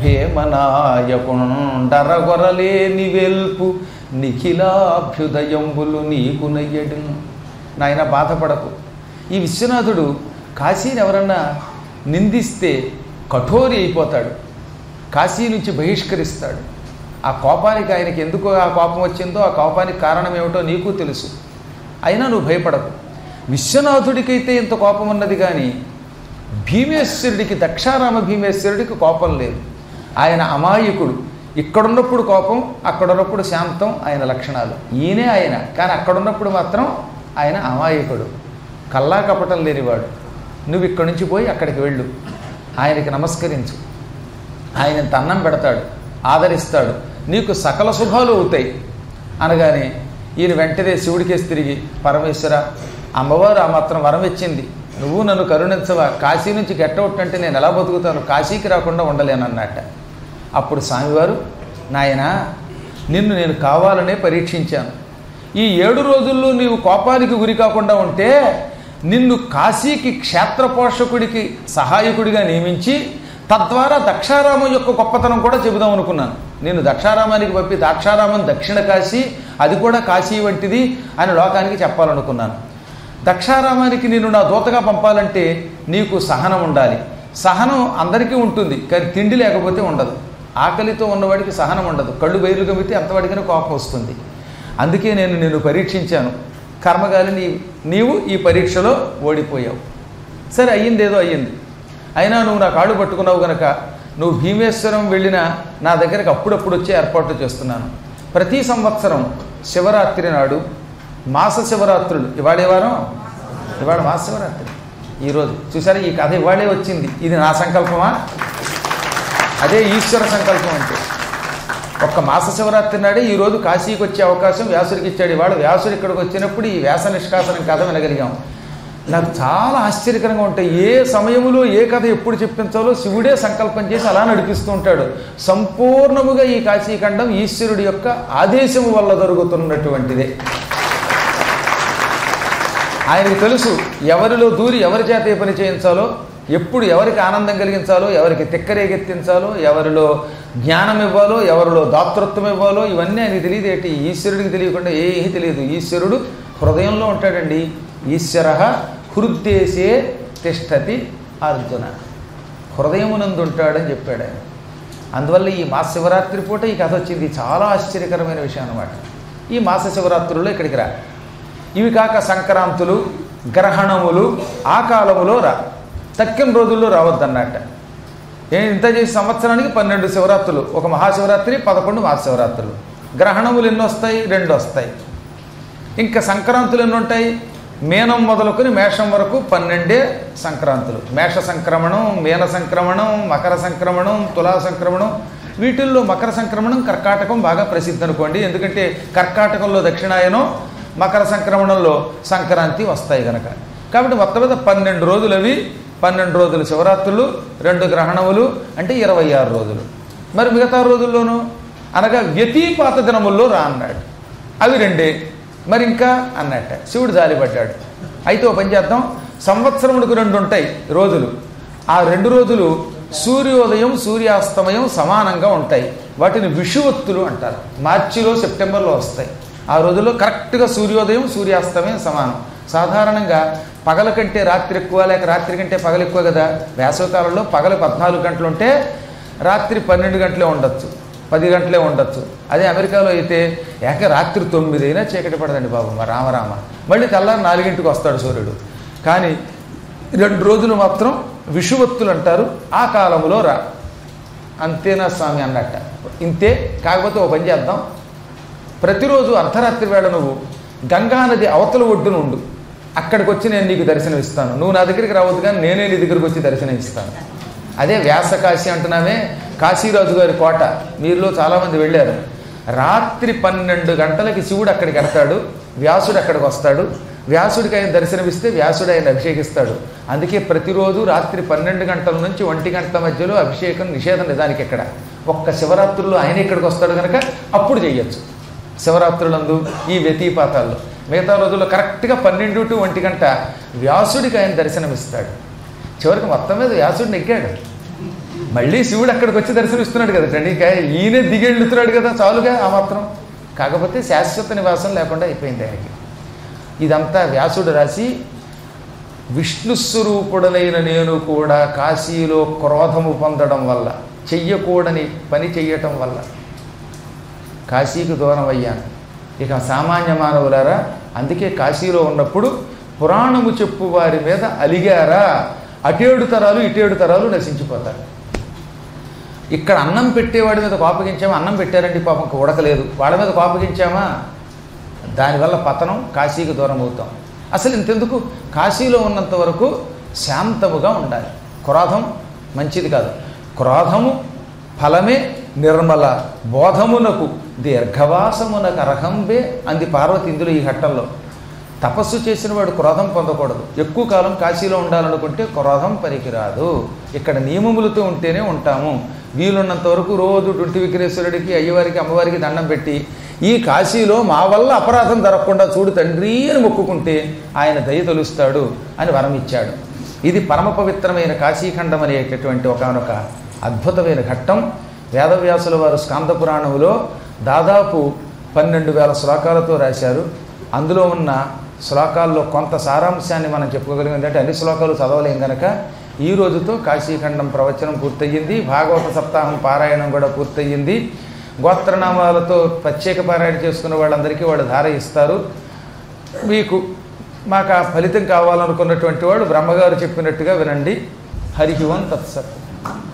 భీమనాయకుండరగొరలేని వెల్పు నిఖిలాభ్యుదయంబులు నీకు నయ్యడు నాయన బాధపడకు ఈ విశ్వనాథుడు కాశీని ఎవరన్నా నిందిస్తే కఠోరి అయిపోతాడు కాశీ నుంచి బహిష్కరిస్తాడు ఆ కోపానికి ఆయనకి ఎందుకు ఆ కోపం వచ్చిందో ఆ కోపానికి కారణం ఏమిటో నీకు తెలుసు అయినా నువ్వు భయపడకు విశ్వనాథుడికైతే ఇంత కోపం ఉన్నది కానీ భీమేశ్వరుడికి దక్షారామ భీమేశ్వరుడికి కోపం లేదు ఆయన అమాయకుడు ఇక్కడున్నప్పుడు కోపం అక్కడున్నప్పుడు శాంతం ఆయన లక్షణాలు ఈయనే ఆయన కానీ అక్కడున్నప్పుడు మాత్రం ఆయన అమాయకుడు కల్లా కపటం లేనివాడు నువ్వు ఇక్కడి నుంచి పోయి అక్కడికి వెళ్ళు ఆయనకి నమస్కరించు ఆయన ఇంత అన్నం పెడతాడు ఆదరిస్తాడు నీకు సకల శుభాలు అవుతాయి అనగానే ఈయన వెంటనే శివుడికేసి తిరిగి పరమేశ్వర అమ్మవారు ఆ మాత్రం వరం ఇచ్చింది నువ్వు నన్ను కరుణించవా కాశీ నుంచి గెట్టవుట్ అంటే నేను ఎలా బతుకుతాను కాశీకి రాకుండా ఉండలేనన్నట్ట అప్పుడు స్వామివారు నాయన నిన్ను నేను కావాలనే పరీక్షించాను ఈ ఏడు రోజుల్లో నీవు కోపానికి గురి కాకుండా ఉంటే నిన్ను కాశీకి క్షేత్ర పోషకుడికి సహాయకుడిగా నియమించి తద్వారా దక్షారామం యొక్క గొప్పతనం కూడా చెబుదాం అనుకున్నాను నేను దక్షారామానికి పంపి దాక్షారామం దక్షిణ కాశీ అది కూడా కాశీ వంటిది అని లోకానికి చెప్పాలనుకున్నాను దక్షారామానికి నేను నా దూతగా పంపాలంటే నీకు సహనం ఉండాలి సహనం అందరికీ ఉంటుంది కానీ తిండి లేకపోతే ఉండదు ఆకలితో ఉన్నవాడికి సహనం ఉండదు కళ్ళు బయలు కమితే అంతవాడికైనా కోపం వస్తుంది అందుకే నేను నిన్ను పరీక్షించాను కర్మగాలి నీ నీవు ఈ పరీక్షలో ఓడిపోయావు సరే అయ్యింది ఏదో అయ్యింది అయినా నువ్వు నా కాళ్ళు పట్టుకున్నావు గనక నువ్వు భీమేశ్వరం వెళ్ళినా నా దగ్గరకు అప్పుడప్పుడు వచ్చే ఏర్పాట్లు చేస్తున్నాను ప్రతి సంవత్సరం శివరాత్రి నాడు మాస శివరాత్రులు ఇవాళే వారం ఇవాళ మాస శివరాత్రి ఈరోజు చూసారా ఈ కథ ఇవాళే వచ్చింది ఇది నా సంకల్పమా అదే ఈశ్వర సంకల్పం అంటే ఒక్క మాస శివరాత్రి నాడే ఈరోజు కాశీకి వచ్చే అవకాశం వ్యాసుడికి ఇచ్చాడు ఇవాళ వ్యాసుడు ఇక్కడికి వచ్చినప్పుడు ఈ వ్యాస నిష్కాసనం కథ వినగలిగాం నాకు చాలా ఆశ్చర్యకరంగా ఉంటాయి ఏ సమయంలో ఏ కథ ఎప్పుడు చెప్పించాలో శివుడే సంకల్పం చేసి అలా నడిపిస్తూ ఉంటాడు సంపూర్ణముగా ఈ కాశీఖండం ఈశ్వరుడి యొక్క ఆదేశము వల్ల జరుగుతున్నటువంటిదే ఆయనకు తెలుసు ఎవరిలో దూరి ఎవరి చేత ఏ పని చేయించాలో ఎప్పుడు ఎవరికి ఆనందం కలిగించాలో ఎవరికి తిక్కరేగెత్తించాలో ఎవరిలో జ్ఞానం ఇవ్వాలో ఎవరిలో దాతృత్వం ఇవ్వాలో ఇవన్నీ ఆయనకి తెలియదేటి ఈశ్వరుడికి తెలియకుండా ఏమీ తెలియదు ఈశ్వరుడు హృదయంలో ఉంటాడండి ఈశ్వర హృద్దేశే తిష్టతి అర్జున హృదయమునందు ఉంటాడని చెప్పాడు ఆయన అందువల్ల ఈ మాస శివరాత్రి పూట ఈ కథ వచ్చింది చాలా ఆశ్చర్యకరమైన విషయం అనమాట ఈ మాస శివరాత్రుల్లో ఇక్కడికి రా ఇవి కాక సంక్రాంతులు గ్రహణములు ఆ కాలములో రా తక్కిన రోజుల్లో రావద్దన్నట్ట ఏ ఇంత చేసి సంవత్సరానికి పన్నెండు శివరాత్రులు ఒక మహాశివరాత్రి పదకొండు మహాశివరాత్రులు గ్రహణములు ఎన్ని వస్తాయి రెండు వస్తాయి ఇంకా సంక్రాంతులు ఎన్ని ఉంటాయి మీనం మొదలుకొని మేషం వరకు పన్నెండే సంక్రాంతులు మేష సంక్రమణం మీన సంక్రమణం మకర సంక్రమణం తులా సంక్రమణం వీటిల్లో మకర సంక్రమణం కర్కాటకం బాగా ప్రసిద్ధి అనుకోండి ఎందుకంటే కర్కాటకంలో దక్షిణాయనం మకర సంక్రమణంలో సంక్రాంతి వస్తాయి కనుక కాబట్టి మొత్తం మీద పన్నెండు రోజులు అవి పన్నెండు రోజులు శివరాత్రులు రెండు గ్రహణములు అంటే ఇరవై ఆరు రోజులు మరి మిగతా రోజుల్లోనూ అనగా వ్యతిపాత దినముల్లో రా అన్నాడు అవి రెండే మరి ఇంకా అన్నట్ట శివుడు జాలిపడ్డాడు అయితే ఓ పని చేద్దాం సంవత్సరములకు రెండు ఉంటాయి రోజులు ఆ రెండు రోజులు సూర్యోదయం సూర్యాస్తమయం సమానంగా ఉంటాయి వాటిని విషువత్తులు అంటారు మార్చిలో సెప్టెంబర్లో వస్తాయి ఆ రోజుల్లో కరెక్ట్గా సూర్యోదయం సూర్యాస్తమయం సమానం సాధారణంగా పగల కంటే రాత్రి ఎక్కువ లేక రాత్రి కంటే పగలు ఎక్కువ కదా వేసవికాలంలో పగలు పద్నాలుగు గంటలు ఉంటే రాత్రి పన్నెండు గంటలే ఉండొచ్చు పది గంటలే ఉండొచ్చు అదే అమెరికాలో అయితే ఏక రాత్రి తొమ్మిది అయినా చీకటి పడదండి బాబు మా రామరామ మళ్ళీ తెల్లారి నాలుగింటికి వస్తాడు సూర్యుడు కానీ రెండు రోజులు మాత్రం విషువత్తులు అంటారు ఆ కాలంలో రా అంతేనా స్వామి అన్నట్ట ఇంతే కాకపోతే ఓ పని చేద్దాం ప్రతిరోజు అర్ధరాత్రి వేళ నువ్వు గంగానది అవతల ఒడ్డున ఉండు అక్కడికి వచ్చి నేను నీకు దర్శనం ఇస్తాను నువ్వు నా దగ్గరికి రావద్దు కానీ నేనే నీ దగ్గరికి వచ్చి దర్శనం ఇస్తాను అదే వ్యాస కాశీ అంటున్నామే కాశీరాజు గారి కోట మీరులో చాలామంది వెళ్ళారు రాత్రి పన్నెండు గంటలకి శివుడు అక్కడికి వెళ్తాడు వ్యాసుడు అక్కడికి వస్తాడు వ్యాసుడికి ఆయన దర్శనమిస్తే వ్యాసుడు ఆయన అభిషేకిస్తాడు అందుకే ప్రతిరోజు రాత్రి పన్నెండు గంటల నుంచి ఒంటి గంటల మధ్యలో అభిషేకం నిషేధం నిజానికి ఇక్కడ ఒక్క శివరాత్రుల్లో ఆయన ఇక్కడికి వస్తాడు కనుక అప్పుడు చేయొచ్చు శివరాత్రులందు ఈ వ్యతిపాతాల్లో మిగతా రోజుల్లో కరెక్ట్గా పన్నెండు టు ఒంటి గంట వ్యాసుడికి ఆయన దర్శనమిస్తాడు చివరికి మొత్తం మీద వ్యాసుడిని ఎక్కాడు మళ్ళీ శివుడు అక్కడికి వచ్చి దర్శనమిస్తున్నాడు కదా అండి ఇంకా ఈయనే దిగెళ్ళుతున్నాడు కదా చాలుగా ఆ మాత్రం కాకపోతే శాశ్వత నివాసం లేకుండా అయిపోయింది ఆయనకి ఇదంతా వ్యాసుడు రాసి విష్ణు స్వరూపుడనైన నేను కూడా కాశీలో క్రోధము పొందడం వల్ల చెయ్యకూడని పని చెయ్యటం వల్ల కాశీకి దూరం అయ్యాను ఇక సామాన్య మానవులారా అందుకే కాశీలో ఉన్నప్పుడు పురాణము చెప్పు వారి మీద అలిగారా అటేడు తరాలు ఇటేడు తరాలు నశించిపోతారు ఇక్కడ అన్నం పెట్టేవాడి మీద కోపగించామా అన్నం పెట్టారంటే పాపం ఉడకలేదు వాళ్ళ మీద కోపగించామా దానివల్ల పతనం కాశీకి దూరం అవుతాం అసలు ఇంతెందుకు కాశీలో ఉన్నంత వరకు శాంతముగా ఉండాలి క్రోధం మంచిది కాదు క్రోధము ఫలమే నిర్మల బోధమునకు దీర్ఘవాసమునకు అర్హంబే అంది పార్వతి ఇందులో ఈ ఘట్టంలో తపస్సు చేసిన వాడు క్రోధం పొందకూడదు ఎక్కువ కాలం కాశీలో ఉండాలనుకుంటే క్రోధం పనికిరాదు ఇక్కడ నియమములతో ఉంటేనే ఉంటాము వీలున్నంత వరకు రోజు డుంటి విఘ్నేశ్వరుడికి అయ్యవారికి అమ్మవారికి దండం పెట్టి ఈ కాశీలో మా వల్ల అపరాధం జరగకుండా చూడు తండ్రి అని మొక్కుకుంటే ఆయన దయ తొలుస్తాడు అని వరం ఇచ్చాడు ఇది పరమ పవిత్రమైన కాశీఖండం అనేటటువంటి ఒకనొక అద్భుతమైన ఘట్టం వేదవ్యాసుల వారు స్కాంద పురాణంలో దాదాపు పన్నెండు వేల శ్లోకాలతో రాశారు అందులో ఉన్న శ్లోకాల్లో కొంత సారాంశాన్ని మనం చెప్పుకోగలిగాం ఏంటంటే అన్ని శ్లోకాలు చదవలేం గనక ఈ రోజుతో కాశీఖండం ప్రవచనం పూర్తయింది భాగవత సప్తాహం పారాయణం కూడా పూర్తయింది గోత్రనామాలతో ప్రత్యేక పారాయణ చేసుకున్న వాళ్ళందరికీ వాళ్ళు ధార ఇస్తారు మీకు మాకు ఆ ఫలితం కావాలనుకున్నటువంటి వాడు బ్రహ్మగారు చెప్పినట్టుగా వినండి హరి ఓం తత్సత్